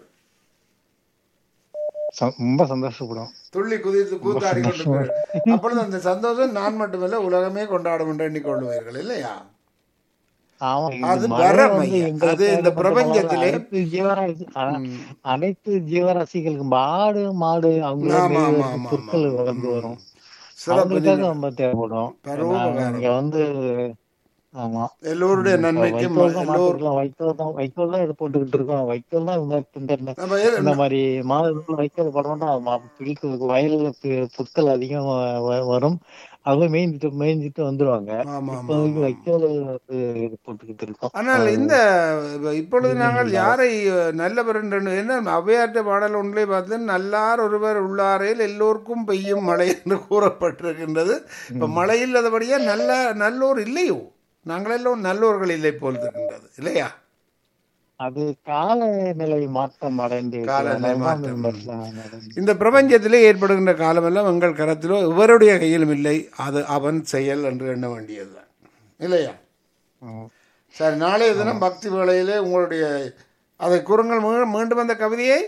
ச- ரொம்ப சந்தோஷப்படும் துள்ளி குதித்து கூத்தாடி கொண்டு அப்பொழுது அந்த சந்தோஷம் நான் மட்டுமல்ல உலகமே கொண்டாடும் என்று எண்ணிக்கொள்வீர்கள் இல்லையா ஆமா இது அது மழை வரம் வந்து ஐயா. எங்களுக்கு அது இந்த மட்டுமல்ல, பிரபஞ்சத்திலே- அனைத்து ஜீவராசி அ- அனைத்து ஜீவராசிகளுக்கு மாடு மாடு அவங்க ஆமா, ஆமா, ஆமா, புற்கள் ஆமா. வளர்ந்து வரும் சிறப்பு அவங்களுக்காக ரொம்ப தேவைப்படும் பரோபகாரம். இங்க வந்து ஆமா எல்லோருடைய நன்மைக்கும் வைக்கோல் தான் எல்லோரும் மாத்திக்கலாம் வைக்கோல் தான் வைக்கோல் தான் இது போட்டுக்கிட்டு இருக்கோம் வைக்கோல் தான் இந்த மாதிரி இந்த- இந்த- நம்ம ஏ- இந்த மாதிரி மாதத்துல வைக்கோல் போடமாட்டா பிடிக்க வயல்ல பு- புற்கள் அதிகம் வ- வ- வரும் அவங்க மேய்ஞ்சிட்டு மேய்ஞ்சிட்டு வந்துருவாங்க ஆமா ஆமா இப்போதைக்கு வைக்கோல் வந்து இது போட்டுக்கிட்டு இருக்கோம் ஆனால் இந்த இப்பொழுது நாங்கள் யாரை நல்லவர் என்று என்ன அவ்வையாற்ற பாடல் ஒன்றை பார்த்து நல்லார் ஒருவர் உள்ளாரையில் எல்லோருக்கும் பெய்யும் மழை என்று கூறப்பட்டிருக்கின்றது இப்ப மழை இல்லாதபடியா நல்ல நல்லோர் இல்லையோ நாங்களெல்லாம் நல்லோர்கள் இல்லை போல் இருக்கின்றது இல்லையா அது காலநிலை மாற்றம் அடைந்து காலநிலை அதனால தான் மாற்றம். இந்த மாதிரிலாம் நடக்குது. இந்த பிரபஞ்சத்திலே ஏற்படுகின்ற காலமெல்லாம் எங்கள் கரத்திலோ இவருடைய கையிலும் இல்லை அது அவன் செயல் என்று எண்ண வேண்டியதுதான் இல்லையா ம். சரி நாளைய தினம் பக்தி வேளையிலே உங்களுடைய அதை கூறுங்கள் மீ- மீண்டும் அந்த கவிதையை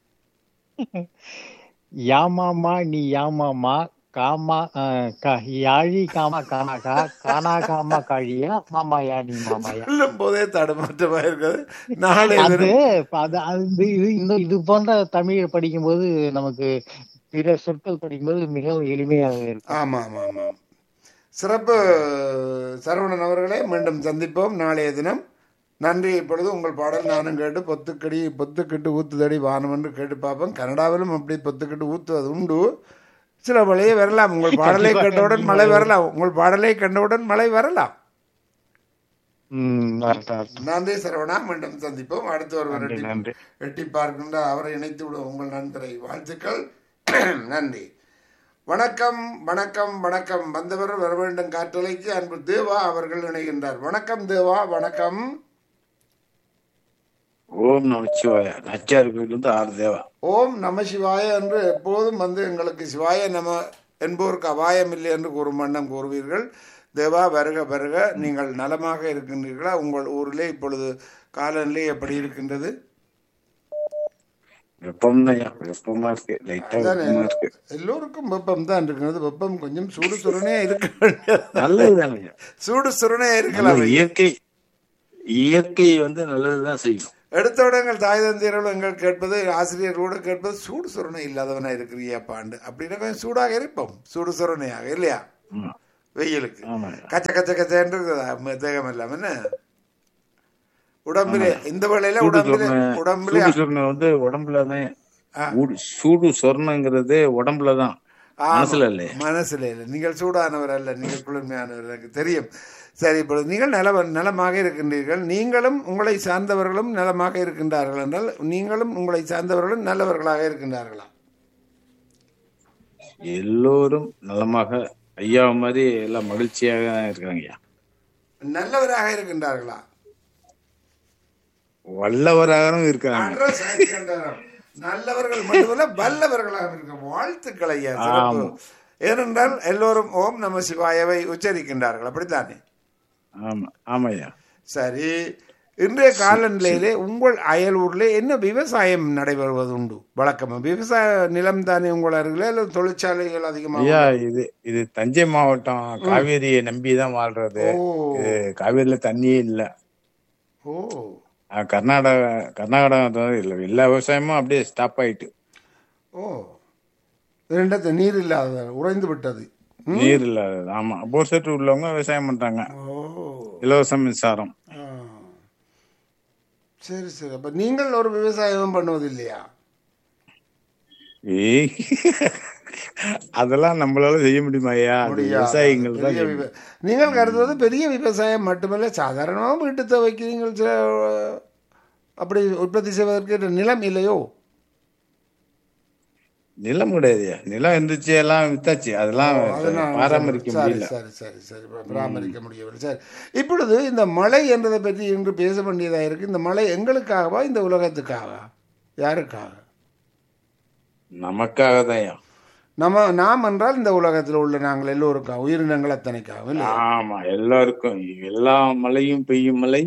யாமாமா நீ யாமாமா காமா அஹ், கா- யாழி காமா கானாகா கானா காமா காழியா மாமா யானி மாமாயா சொல்லும் போதே தடுமாற்றமா இருக்குது நாளை அது தினம் அது அது இது இது- இந்த இது போன்ற தமிழ் படிக்கும்போது நமக்கு பிற சொற்கள் படிக்கும்போது மிகவும் எளிமையாக இருக்கும் ஆமா ஆமா ஆமா சிறப்பு சரவணன் அவர்களே மீண்டும் சந்திப்போம் நாளைய தினம் நன்றி இப்பொழுது உங்கள் பாடல் நானும் கேட்டு பொத்துக்கடி பொத்துக்கிட்டு ஊத்துதடி வானம் என்று கேட்டு பார்ப்போம் கனடாவிலும் அப்படி பொத்துக்கிட்டு ஊத்துவது உண்டு சில மழையே வரலாம் உங்கள் பாடலை கண்டவுடன் மழை வரலாம் உங்கள் பாடலை கண்டவுடன் மழை வரலாம் ம் வரட்டும், வரட்டும். நன்றி சரவணா மீண்டும் சந்திப்போம் அடுத்து ஒருவர் நன்றி எட்டி நன்றி எட்டி பார்க்கின்ற அவரை இணைத்து விடும் உங்கள் நண்பரை வாழ்த்துக்கள் நன்றி வணக்கம் வணக்கம் வணக்கம் வந்தவர் வர வேண்டும் காற்றலைக்கு அன்பு தேவா அவர்கள் இணைகின்றார் வணக்கம் தேவா வணக்கம் ஓம் நமச்சிவாய நச்சார் கோயிலிருந்து ஆறு தேவா ஓம் நம சிவாய என்று எப்போதும் வந்து எங்களுக்கு சிவாய நம என்போருக்கு அபாயம் இல்லை என்று கூறும் வண்ணம் கூறுவீர்கள் தேவா வருக வருக நீங்கள் நலமாக இருக்கின்றீர்களா உங்கள் ஊரிலே இப்பொழுது காலநிலை எப்படி இருக்கின்றது வெப்பம் தான் வெப்பமா இருக்கு லைட்டா அதானே. வெப்பமா இருக்கு எல்லோருக்கும் வெப்பம் தான் இருக்கிறது வெப்பம் கொஞ்சம் சூடு சுரணையா இருக்க வேண்டியது நல்லதுதானே சூடு சுரணையா நல்ல இருக்கலாம் இயற்கை இயற்கை வந்து நல்லதுதான் செய்யும் எடுத்தோட எங்கள் தாய் தந்தையர்கள் எங்கள் கேட்பது ஆசிரியர்களோடு கேட்பது சூடு சுரணை இல்லாதவனா இருக்கிறியா பாண்டு அப்படின்னா கொஞ்சம் சூடாக இருப்போம் சூடு சுரணையாக இல்லையா ஆமா. வெயிலுக்கு ஆமாய்யா கச்ச கச்ச கச்சன்னு இருக்குதா ம- தேகம் இல்லாம என்ன உடம்புல இந்த வேளையில சூடு உடம்புல சொர்ண உடம்புல சூடு சொர்ணம் வந்து உடம்புலதான் ஆ. ஊடு- சூடு சொர்ணங்கிறது உடம்புலதான் ஆமா. மனசுல இல்லையே மனசுல இல்லை நீங்கள் சூடானவர் அல்ல நீங்கள் குளிர்மையானவர் எனக்கு தெரியும் சரி இப்பொழுது நீங்கள் நல நலமாக இருக்கின்றீர்கள் நீங்களும் உங்களை சார்ந்தவர்களும் நலமாக இருக்கின்றார்கள் என்றால் நீங்களும் உங்களை சார்ந்தவர்களும் நல்லவர்களாக இருக்கின்றார்களா எல்லோரும் நலமாக ஐயா மாதிரி எல்லாம் மகிழ்ச்சியாக தான் இருக்காங்க ஐயா நல்லவராக இருக்கின்றார்களா வல்லவராகவும் இருக்காங்க அட்ரஸ் ஆகிக்கின்றார்கள். நல்லவர்கள் மட்டுமல்ல வல்லவர்களாக இருக்க வாழ்த்துக்கள் ஐயா சிறப்பு ஏனென்றால் எல்லோரும் ஓம் நம சிவாயவை உச்சரிக்கின்றார்கள் அப்படித்தானே ஆமா ஆமாய்யா சரி இன்றைய காலநிலையிலே உங்கள் அயலூர்ல என்ன விவசாயம் நடைபெறுவது உண்டு வழக்கமா விவசாய நிலம் தானே உங்கள் அருகில் அல்லது தொழிற்சாலைகள் அதிகமாக ஐயா இது இது தஞ்சை மாவட்டம் காவேரியை நம்பி தான் வாழ்றது ஓ இது காவேரியில தண்ணியே இல்ல ஓ அஹ் கர்நாடகா கர்நாடகா தவிர இல்ல எல்லா விவசாயமும் அப்படியே ஸ்டாப் ஆயிட்டு ஓ இரண்டத்து நீர் இல்லாத உறைந்து விட்டது ம்? நீர் இல்லாதது ஆமா போர் செட்டு உள்ளவங்க விவசாயம் பண்றாங்க ஓ இலவச மின்சாரம் ஆ. சரி சரி அப்ப நீங்கள் ஒரு விவசாயம் பண்ணுவது இல்லையா ஏய், அதெல்லாம் நம்மளால செய்ய முடியுமா ஐயா அது முடியாது. விவசாயிகள் தான் பெரிய விவ- நீங்கள் கருதுவது பெரிய விவசாயம் மட்டுமல்ல சாதாரணமாக வீட்டு தேவைக்கு நீங்கள் சில- அப்படி உற்பத்தி செய்வதற்கு நிலம் இல்லையோ நிலம் கிடையாதுயா நிலம் இருந்துச்சு எல்லாம் வித்தாச்சு அதெல்லாம் அதனால பராமரிக்க சரி முடியல சரி சரி சரி ப- பராமரிக்க முடியவில்லை சரி இப்பொழுது இந்த மழை என்றதை பற்றி இன்று பேச வேண்டியதாக இருக்கு இந்த மழை எங்களுக்காகவா இந்த உலகத்துக்காக யாருக்காக நமக்காக தான் நம்ம நாம் என்றால் இந்த உலகத்தில் உள்ள நாங்கள் எல்லோருக்காக உயிரினங்கள் அத்தனைக்காக இல்லை ஆமா எல்லாருக்கும் எல்லா மழையும் பெய்யும் மழை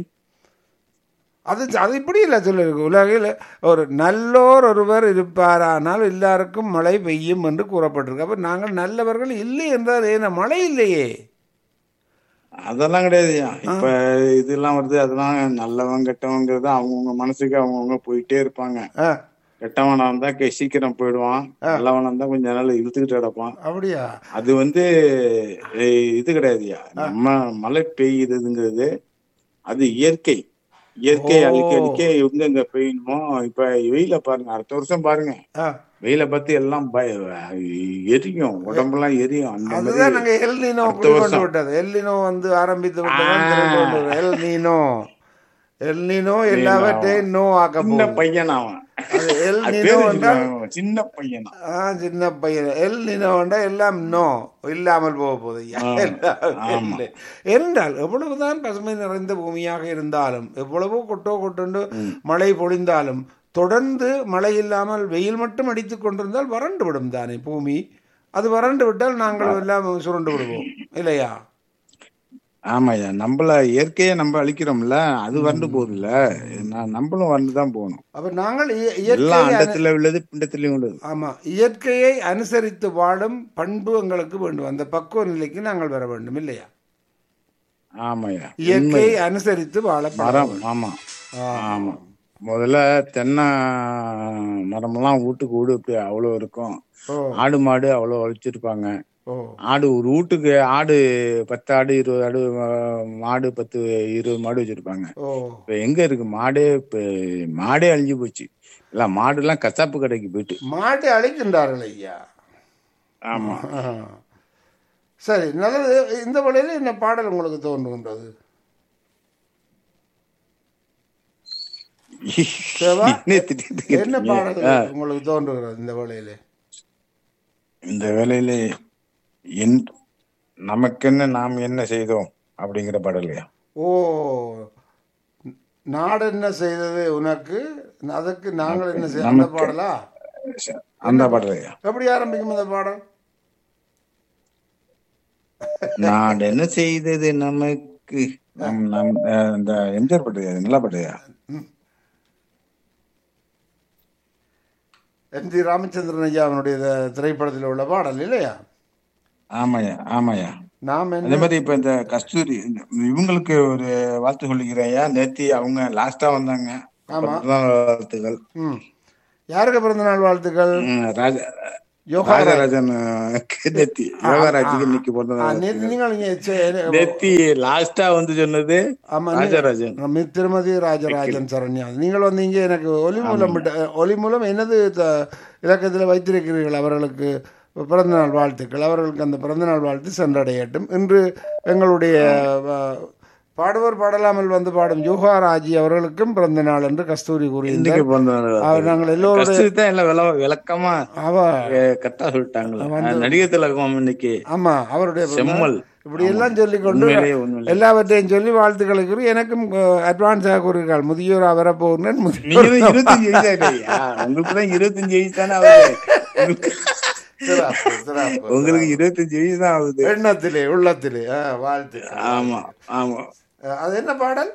அது அது இப்படி இல்லை சொல்லிருக்கு உலகில் ஒரு நல்லோர் ஒருவர் இருப்பாரானால் எல்லாருக்கும் மழை பெய்யும் என்று கூறப்பட்டிருக்கு அப்போ நாங்கள் நல்லவர்கள் இல்லை என்றால் ஏன்னா மழை இல்லையே அதெல்லாம் கிடையாதுயா இப்ப இதெல்லாம் வருது அதெல்லாம் நல்லவன் கெட்டவங்கிறது அவங்கவுங்க மனசுக்கு அவங்கவுங்க போயிட்டே இருப்பாங்க ஆ கெட்டவனா இருந்தா கே- சீக்கிரம் போயிடுவான் நல்லவனா இருந்தா கொஞ்ச நாள் இழுத்துக்கிட்டு கிடப்பான் அப்படியா அது வந்து ஏய், இது கிடையாதுயா நம்ம மழை பெய்யுதுங்கிறது அது இயற்கை இயற்கை அழிக்க அழிக்க எங்கெங்க பெய்யணுமோ இப்ப வெயில பாருங்க அடுத்த வருஷம் பாருங்க ஆ வெயில பத்தி எல்லாம் பய எரியும் உடம்பெல்லாம் எரியும் அந்த மாதிரி அதுதான் நாங்க எல் நீனோ அடுத்த கொண்டு வருஷம். விட்டது எல் நீனோ வந்து ஆரம்பித்து விட்டது எல் நீனோ எல் நீனோ எல்லாவற்றையும் நோ ஆக்க சின்ன போகுது பையன் அவன் அது எல் அது நீனோ பேரு என்றால் சின்ன- சின்ன பையன் ஆ சின்ன பையன் எல் நீனோ என்றால் எல்லாம் நோ இல்லாமல் போக போகுது ஐயா. எல்லாம் ஆமா. இல்லை. என்றால் எவ்வளவுதான் பசுமை நிறைந்த பூமியாக இருந்தாலும் எவ்வளவோ கொட்டோ கொட்டுண்டு மழை பொழிந்தாலும் தொடர்ந்து மழை இல்லாமல் வெயில் மட்டும் அடித்துக் கொண்டிருந்தால் வறண்டு விடும் தானே பூமி அது வறண்டு விட்டால் நாங்கள் எல்லாம் சுருண்டு விடுவோம் இல்லையா ஆமாய்யா நம்மள இயற்கையை நம்ம அழிக்கிறோம்ல அது வறண்டு போகுதுல்ல நான் நம்மளும் வறண்டு தான் போகணும் அப்ப நாங்கள் இய- எல்லாம் இயற்கையை அனு- அண்டத்துல உள்ளது பிண்டத்திலயும் உள்ளது ஆமா இயற்கையை அனுசரித்து வாழும் பண்பு எங்களுக்கு வேண்டும் அந்த பக்குவ நிலைக்கு நாங்கள் வர வேண்டும் இல்லையா ஆமாய்யா இயற்கையை அனுசரித்து வாழ மரம் ஆமா ஆமா முதல்ல தென்னை மரமெல்லாம் வீட்டுக்கு வீடு இப்படி அவ்வளவு இருக்கும் ஓ ஆடு மாடு அவ்வளவு வளர்ச்சிருப்பாங்க ஓ ஆடு ஒரு வீட்டுக்கு ஆடு பத்து ஆடு இருபது ஆடு அஹ், மாடு பத்து இருபது மாடு வச்சிருப்பாங்க ஓ இப்ப எங்க இருக்கு மாடே இப்ப மாடே அழிஞ்சு போச்சு எல்லாம் மாடு எல்லாம் கசாப்பு கடைக்கு போயிட்டு மாட்டை அழைக்கின்றார்கள் ஐயா ஆமா ஆ. சரி நல்லது இந்த வழியில என்ன பாடல் உங்களுக்கு தோன்றுகின்றது தேவா? என்ன திடீர்னு என்ன கேட்டீங்க? பாடல் உங்களுக்கு தோன்றுகிறது இந்த வேளையில இந்த வேலையில என் நமக்கென்ன நாம் என்ன செய்தோம் அப்படிங்கிற பாடலையா ஓ நாடு என்ன செய்தது உனக்கு அதுக்கு நாங்கள் என்ன செய்ய அந்த நமக்கு. பாடலா அந்த பாடலையா எப்படி ஆரம்பிக்கும் அந்த பாடல் நான் என்ன செய்தது நமக்கு நம் நம் அஹ், இந்த எம்ஜிஆர் பாட்டு நல்லா பாட்டுயா எம் ஜி ராமச்சந்திரன் ஐயா அவனுடைய த- திரைப்படத்தில் உள்ள பாடல் இல்லையா ஆமாயா ஆமாயா நாம் அதே என்ன மாதிரி இப்ப இந்த கஸ்தூரி இந்த- இவங்களுக்கு ஒரு வாழ்த்து சொல்லிக்கிறேன் நேத்தி அவங்க லாஸ்டா வந்தாங்க ஆமா. பிறந்தநாள் வாழ்த்துகள் ம் யாருக்கு பிறந்த நாள் வாழ்த்துக்கள் ம், ராஜ யோகா ராஜராஜன் நேத்தி யோகாராஜுக்கு இன்னைக்கு பிறந்த ஆ, நாள் நேத்து நீங்கள் இங்க சே- நேத்தி லாஸ்டா வந்து சொன்னது ஆமா நீ- ராஜராஜன் நம்ம திருமதி ராஜராஜன் சரண்யா நீங்கள் வந்து இங்கே எனக்கு ஒலி மூலம் விட்ட- ஒலி மூலம் என்னது த- இலக்கத்தில் வைத்திருக்கிறீர்கள் அவர்களுக்கு பிறந்தநாள் வாழ்த்துக்கள் அவர்களுக்கு அந்த பிறந்தநாள் வாழ்த்து சென்றடையட்டும் இன்று எங்களுடைய அஹ், பாடுவோர் பாடலாமல் வந்து பாடும் யோகாராஜி அவர்களுக்கும் பிறந்த நாள் என்று கஸ்தூரி இன்னைக்கு கூறியிருந்தார் பிறந்த நாள் அவர் வாழ்த்துக்கள். நாங்கள் எல்லோருடைய கஸ்தூரி தான் எல்லாம் விள- விளக்கமா அவ அஹ், கரெக்டா சொல்லிட்டாங்களா நடிகர் திலகம் இன்னைக்கு ஆமா அவருடைய பிறந்த நாள். செம்மல் இப்படி எல்லாம் சொல்லி கொண்டு உண்மையிலேயே உண்மையிலே எல்லாவற்றையும் சொல்லி வாழ்த்துக்களை கூறி எனக்கும் அட்வான்ஸாக கூறுகிறாள் முதியோர் வரப்போகிறேன் நீங்க தான் இருபத்தஞ்சு வயசு ஆயிட்டீங்க உங்களுக்கு தான் இருபத்தஞ்சு வயசு தானே ஆகுது உங்களுக்கு சிறப்பு, சிறப்பு. உங்களுக்கு இருபத்தஞ்சு வயசு தான் ஆகுது எண்ணத்திலே உள்ளத்திலே ஆ, வாழ்த்து ஆமா ஆமா அஹ், அது என்ன பாடல்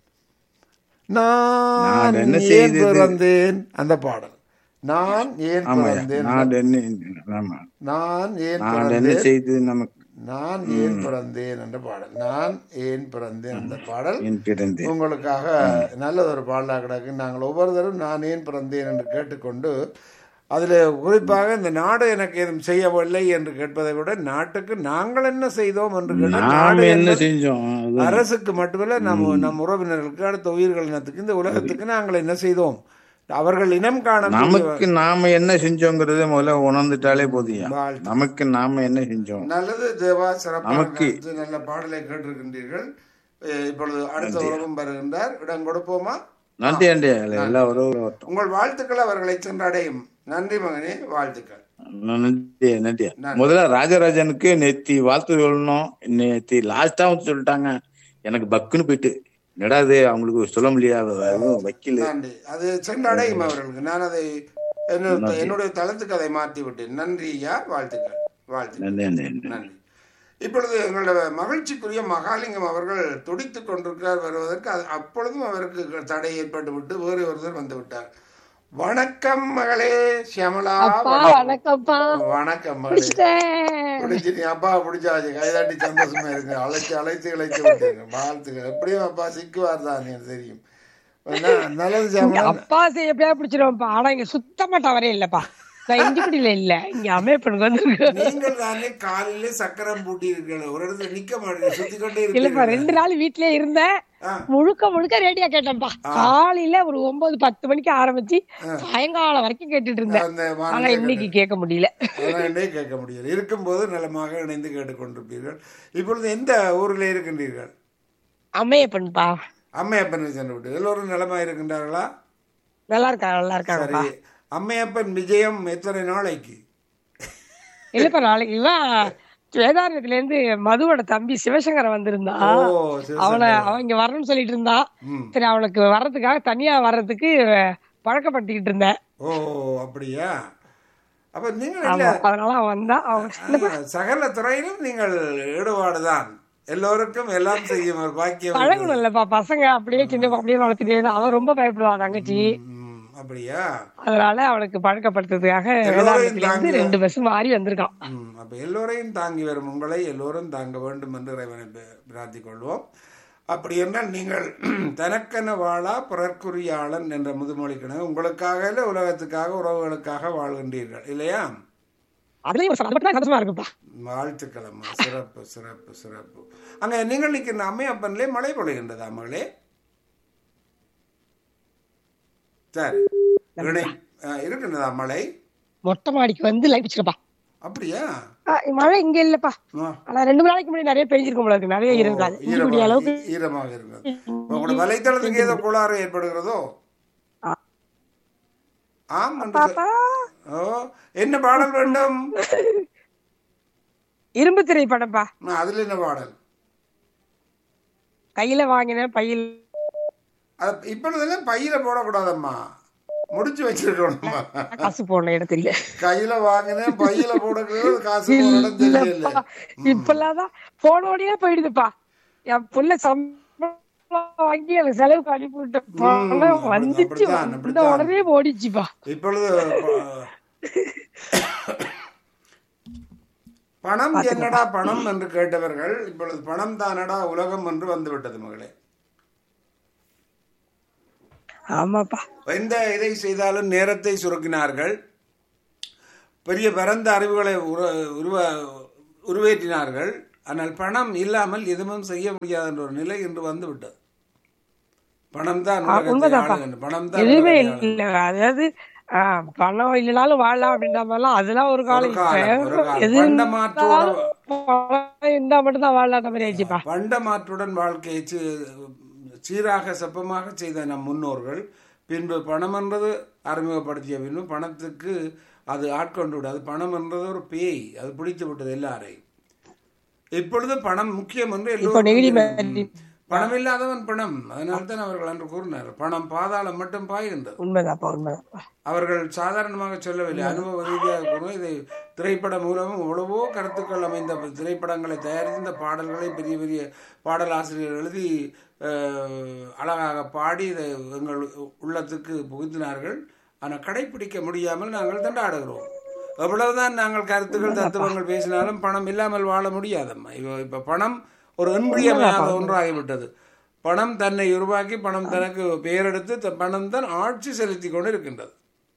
நான் நான் என்ன ஏன் செய்தது? பிறந்தேன் அந்த பாடல் நான் ஏன் ஆமாய்யா பிறந்தேன் நான் என்ன ஆமா நான் ஏன் நான் என்ன பிறந்தேன் செய்து நமக்கு நான் ஏன் பிறந்தேன் என்ற பாடல் நான் ஏன் பிறந்தேன் அந்த பாடல் என் பிறந்தேன் உங்களுக்காக நல்லதொரு பாடலாக கிடக்கு நாங்கள் ஒவ்வொருத்தரும் நான் ஏன் பிறந்தேன் என்று கேட்டுக்கொண்டு அதில் குறிப்பாக இந்த நாடு எனக்கு எதுவும் செய்யவில்லை என்று கேட்பதை விட நாட்டுக்கு நாங்கள் என்ன செய்தோம் என்று கேட்டு நாம நாடு என்ன என்பது செஞ்சோம் அது அரசுக்கு மட்டுமல்ல நம்ம நம் உறவினர்களுக்கு அடுத்த உயிர்கள் இனத்துக்கு இந்த உலகத்துக்கு நாங்கள் என்ன செய்தோம் அவர்கள் இனம் காண நமக்கு நாம என்ன செஞ்சோங்கிறத முதல்ல உணர்ந்துட்டாலே போதும் வாழ்த்து. நமக்கு நாம என்ன செஞ்சோம் நல்லது தேவா சிறப்பான நமக்கு- கருத்து, நல்ல பாடலை கேட்டிருக்கின்றீர்கள் அஹ் இப்பொழுது அடுத்த உறவும் வருகின்றார் இடம் கொடுப்போமா நன்றி நன்றி எல்லா உறவுகளும் வரட்டும். உங்கள் வாழ்த்துக்கள் அவர்களை சென்றடையும் நன்றி மகனே வாழ்த்துக்கள் நன்றி நன்றி முதல்ல ராஜராஜனுக்கு நேத்தி வாழ்த்து சொல்லணும் நேத்தி லாஸ்டா வந்து சொல்லிட்டாங்க எனக்கு பக்குன்னு போயிட்டு என்னடா இது அவங்களுக்கு சொல்ல முடியாது அதுவும் வைக்கல நன்றி அது சென்றடையும் அவர்களுக்கு நான் அதை என்னோட என்னுடைய தளத்துக்கு அதை மாற்றி விட்டேன் நன்றி ஐயா வாழ்த்துக்கள் வாழ்த்துக்கள் நன்றி நன்றி நன்றி. நன்றி இப்பொழுது எங்களோட மகிழ்ச்சிக்குரிய மகாலிங்கம் அவர்கள் துடித்துக் கொண்டிருக்கிறார் வருவதற்கு அது அப்பொழுதும் அவருக்கு தடை ஏற்பட்டு விட்டு வேறு ஒருத்தர் வந்து விட்டார் வணக்கம் மகளே சியமலா அப்பா வணக்கம்ப்பா வணக்கம் மகளே பிடிச்சிட்டேன் பிடிச்சி நீ அப்பா பிடிச்சாச்சு கைதாட்டி சந்தோஷமா இருக்கு அழைச்சு அழைச்சு அழைச்சு விட்டுருங்க வாழ்த்துக்கள் எப்படியும் அப்பா சிக்குவார் தான் எனக்கு தெரியும் ந- நல்லது இங்க சியாமலா அப்பா செய்ய எப்படியா பிடிச்சிருவோம்ப்பா ஆனா இங்க சுத்தமா டவரே இல்லப்பா நான் இஞ்சிக்குடியில இல்ல இங்க அமைப்பனுக்கு வந்திருக்கு நீங்கள் தானே காலையில சக்கரம் பூட்டி இருக்கீங்க ஒரு இடத்துல நிக்க மாட்டீங்க சுத்தி கொண்டே இல்லப்பா இருக்கீங்க ரெண்டு நாள் வீட்லயே இருந்தேன் ஆ. முழுக்க முழுக்க ரேடியோ கேட்டேன்ப்பா காலையில ஒரு ஒன்பது பத்து மணிக்கு ஆரம்பிச்சு சாயங்காலம் வரைக்கும் கேட்டுட்டு இருந்தேன் அந்த ஆனா வானிலை இன்னைக்கு கேட்க முடியல அதெல்லாம் என்னே கேட்க முடியல இருக்கும்போது நலமாக இணைந்து கேட்டுக்கொண்டிருப்பீர்கள் இப்பொழுது எந்த ஊரில் இருக்கின்றீர்கள் அமையப்பன்ப்பா அம்மையப்பன் சென்று விட்டு எல்லோரும் நலமா இருக்கின்றார்களா நல்லா இருக்காங்க நல்லா இருக்காங்கப்பா சரி அம்மையப்பன் விஜயம் எத்தனை நாளைக்கு இல்லப்பா நாளைக்கு இவன் வேதாரண்யத்துல இருந்து மதுவோட தம்பி சிவசங்கரன் வந்திருந்தா ஓ சரி அவனை அவன் இங்க வரணும்னு சொல்லிட்டு இருந்தான் ம். சரி அவனுக்கு வர்றதுக்காக தனியா வர்றதுக்கு பழக்கப்படுத்திக்கிட்டு இருந்தேன் ஓ அப்படியா அப்ப நீங்கள் ஆமா இல்ல அதனால அவன் வந்தான் அவன் ஆ, சகல துறையிலும் நீங்கள் ஈடுபாடுதான் எல்லோருக்கும் எல்லாம் செய்யும் ஒரு பாக்கியம் பழகணும் இல்லப்பா பசங்க அப்படியே சின்ன அப்படியே வளர்த்துட்டே இருந்தா. அவன் ரொம்ப பயப்படுவான் தங்கச்சி ம், அப்படியா அதனால அவனுக்கு பழக்கப்படுத்துறதுக்காக எல்லோரையும் வேதாரண்யத்துல இருந்து தாங்க. ரெண்டு பஸ் மாறி வந்திருக்கான் ம், அப்ப எல்லோரையும் தாங்கி வரும் உங்களை எல்லோரும் தாங்க வேண்டும் என்று இறைவனை பி- பிரார்த்திக் கொள்வோம் அப்படி என்றால் நீங்கள் தனக்கென வாழா பிறர்க்குரியாளன் என்ற முதுமொழி கிணறு உங்களுக்காக இல்லை உலகத்துக்காக உறவுகளுக்காக வாழ்கின்றீர்கள் இல்லையா அதுலயும் ஒரு சந்தோஷம் சந்தோஷமா இருக்குப்பா வாழ்த்துக்களம்மா சிறப்பு சிறப்பு சிறப்பு அங்க நீங்கள் நிற்கிற அம்மையப்பன்லே மழை பொழிகின்றதா மகளே சரி இணை அஹ், இருக்கின்றதா மழை மொட்டை மாடிக்கு வந்து லைட் வச்சிருப்பா அப்படியா மழை இங்க இல்லப்பா ஆ. ஆனா ரெண்டு மூணு நாளைக்கு முன்னாடி நிறைய பெஞ்சிருக்கும் போல இருக்கு நிறைய இருக்காது இஞ்சிக்குடி அளவுக்கு ஈரமாக ஈரமாக இருந்தது உங்களோட வலைத்தளத்துக்கு ஏதோ கோளாறு ஏற்படுகிறதோ ஆ. ஆம் என்று சொ- ஓ என்ன பாடல் வேண்டும் இரும்பு திரை படம்ப்பா ஆ, அதுல என்ன பாடல் கையில வாங்கின பையில் அது இப்பொழுதெல்லாம் பையில போடக்கூடாதம்மா முடிச்சு வச்சிருக்கணும்மா காசு போன இடத்துல கையில வாங்கினேன் பையில போடுறது காசு போன இடம் தெரியல இல்லப்பா இப்பெல்லாம் தான் போனோடயே போயிடுதுப்பா என் புள்ள சம்பளம் வாங்கி எனக்கு செலவுக்கு அனுப்பி விட்ட பணம் வந்துச்சு அப்படித்தான், வந்த அப்படித்தான். உடனே ஓடிச்சுப்பா இப்பொழுது ப- பணம் என்னடா பணம் என்று கேட்டவர்கள் இப்பொழுது பணம் தானடா உலகம் என்று வந்துவிட்டது மகளே ஆமாப்பா எந்த இதை செய்தாலும் நேரத்தை சுருக்கினார்கள் பெரிய பரந்த அறிவுகளை உரு- உருவ உருவேற்றினார்கள் ஆனால் பணம் இல்லாமல் எதுவும் செய்ய முடியாத என்ற ஒரு நிலை இன்று வந்து விட்டது பணம் தான் உலகத்தை உண்மைதான்ப்பா. ஆளுகின்ற- பணம் தான் எதுவுமே உலகத்தை ஆளுகின்ற. இல்ல அதாவது ஆஹ், பணம் இல்லைனாலும் வாழலாம் அப்படின்ற மாதிரிலாம் அதெல்லாம் ஒரு காலம் ஒரு காலம், ஒரு இப்ப காலம். எது பண்டமாற்றோட இருந்தாலும் பணம் இருந்தா மட்டும்தான் வாழலான்ற மாதிரி ஆயிடுச்சுப்பா பண்டமாற்றுடன் வாழ்க்கையை சீ- சீராக செப்பமாக செய்த நம் முன்னோர்கள் பின்பு பணம் என்றது அறிமுகப்படுத்திய பின்பு பணத்துக்கு அது ஆட்கொண்டு விடாது பணம் என்றது ஒரு பேய் அது பிடித்து விட்டது எல்லாரையும் இப்பொழுது பணம் முக்கியம் என்று இப்போ எல்லோருக்கும் நெகிழி தெரியும். மாதிரி பணம் இல்லாதவன் பணம் அதனால்தான் அவர்கள் அன்று கூறினார் பணம் பாதாளம் மட்டும் பாய்கின்றது உண்மைதான்ப்பா உண்மைதான்ப்பா அவர்கள் சாதாரணமாக சொல்லவில்லை அனுபவ ரீதியாக கூட இதை திரைப்படம் மூலமும் எவ்வளவோ கருத்துக்கள் அமைந்த திரைப்படங்களை தயாரித்து இந்த பாடல்களை பெரிய பெரிய பாடலாசிரியர் எழுதி அஹ், அழகாக பாடி இதை எங்கள் உள்ளத்துக்கு புகுத்தினார்கள் ஆனால் கடைபிடிக்க முடியாமல் நாங்கள் தண்டாடுகிறோம் எவ்வளவுதான் நாங்கள் கருத்துக்கள் தத்துவங்கள் பேசினாலும் பணம் இல்லாமல் வாழ முடியாதம்மா இப்போ இப்போ பணம் ஒரு இன்றியமையாத ஒன்றாகிவிட்டது பணம் தன்னை உருவாக்கி பணம் தனக்கு பெயரெடுத்து த- பணம் தான் ஆட்சி செலுத்தி கொண்டு இருக்கின்றது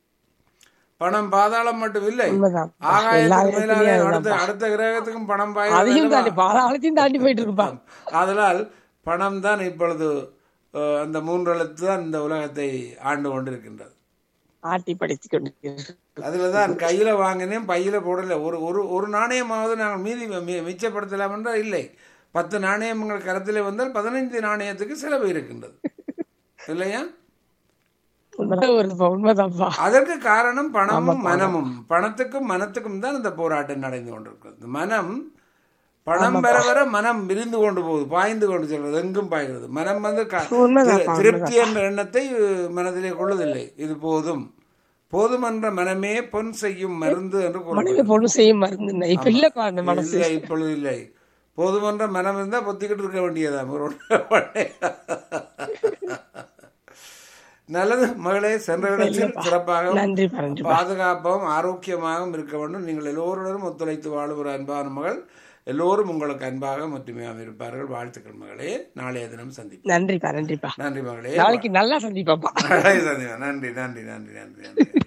பணம் பாதாளம் மட்டும் இல்லை உண்மைதான் ஆகாயத்துக்கு எல்லா மேலாலே இடத்துலயும் அடுத்த அதுதான்ப்பா. அடுத்த கிரகத்துக்கும் பணம் அதையும் பாய தாண்டி பாதாளத்தையும் தாண்டி போயிட்டு இருப்பா அதனால் பணம் தான் இப்பொழுது அஹ், அந்த மூன்றெழுத்து தான் இந்த உலகத்தை ஆண்டு கொண்டிருக்கின்றது ஆட்டி படிச்சு கொண்டு அதுல தான் கையில வாங்கினேன் பையில போடல ஒரு ஒரு ஒரு நாணயமாவது நாங்கள் மீதி மி- மிச்சப்படுத்தலாம் என்றால் இல்லை பத்து நாணயங்கள் கருத்திலே வந்தால் பதினைந்து நாணயத்துக்கு செலவு இருக்கின்றது இல்லையா உண்மைதான் வருதுப்பா உண்மைதான்ப்பா அதற்கு காரணம் பணமும் மனமும் பணத்துக்கும் மனத்துக்கும் தான் இந்த போராட்டம் நடந்து கொண்டிருக்கிறது மனம் பணம் வர வர மனம் விரிந்து கொண்டு போகுது பாய்ந்து கொண்டு செல்வது எங்கும் பாய்கிறது மனம் வந்து க- உண்மைதான்ப்பா, திரு- திருப்தி என்ற எண்ணத்தை மனதிலே கொள்வதில்லை இது போதும் போதும் என்ற மனமே பொன் செய்யும் மருந்து என்று மனைவி கூறப்படுகிறது பொண்ணு செய்ய மருந்து இப்ப இல்லப்பா அந்த மனசு இல்லை இப்பொழுது இல்லை போதுமன்ற மனம் இருந்தா பொத்திக்கிட்டு இருக்க வேண்டியதா ஒரு ஒன்றரை நல்லது மகளே சென்ற இடத்தில் சிறப்பாக நன்றி நன்றி பாதுகாப்பாகவும் ஆரோக்கியமாகவும் இருக்க வேண்டும் நீங்கள் எல்லோருடனும் ஒத்துழைத்து வாழுகிற அன்பான மகள் எல்லோரும் உங்களுக்கு அன்பாக ஒற்றுமையாக இருப்பார்கள் வாழ்த்துக்கள் மகளே நாளைய தினம் சந்திப்போம் நன்றிப்பா நன்றிப்பா நன்றி மகளே நாளைக்கு நல்லா சந்திப்பாப்பா நாளைக்கு சந்திப்போம் நன்றி நன்றி நன்றி நன்றி நன்றி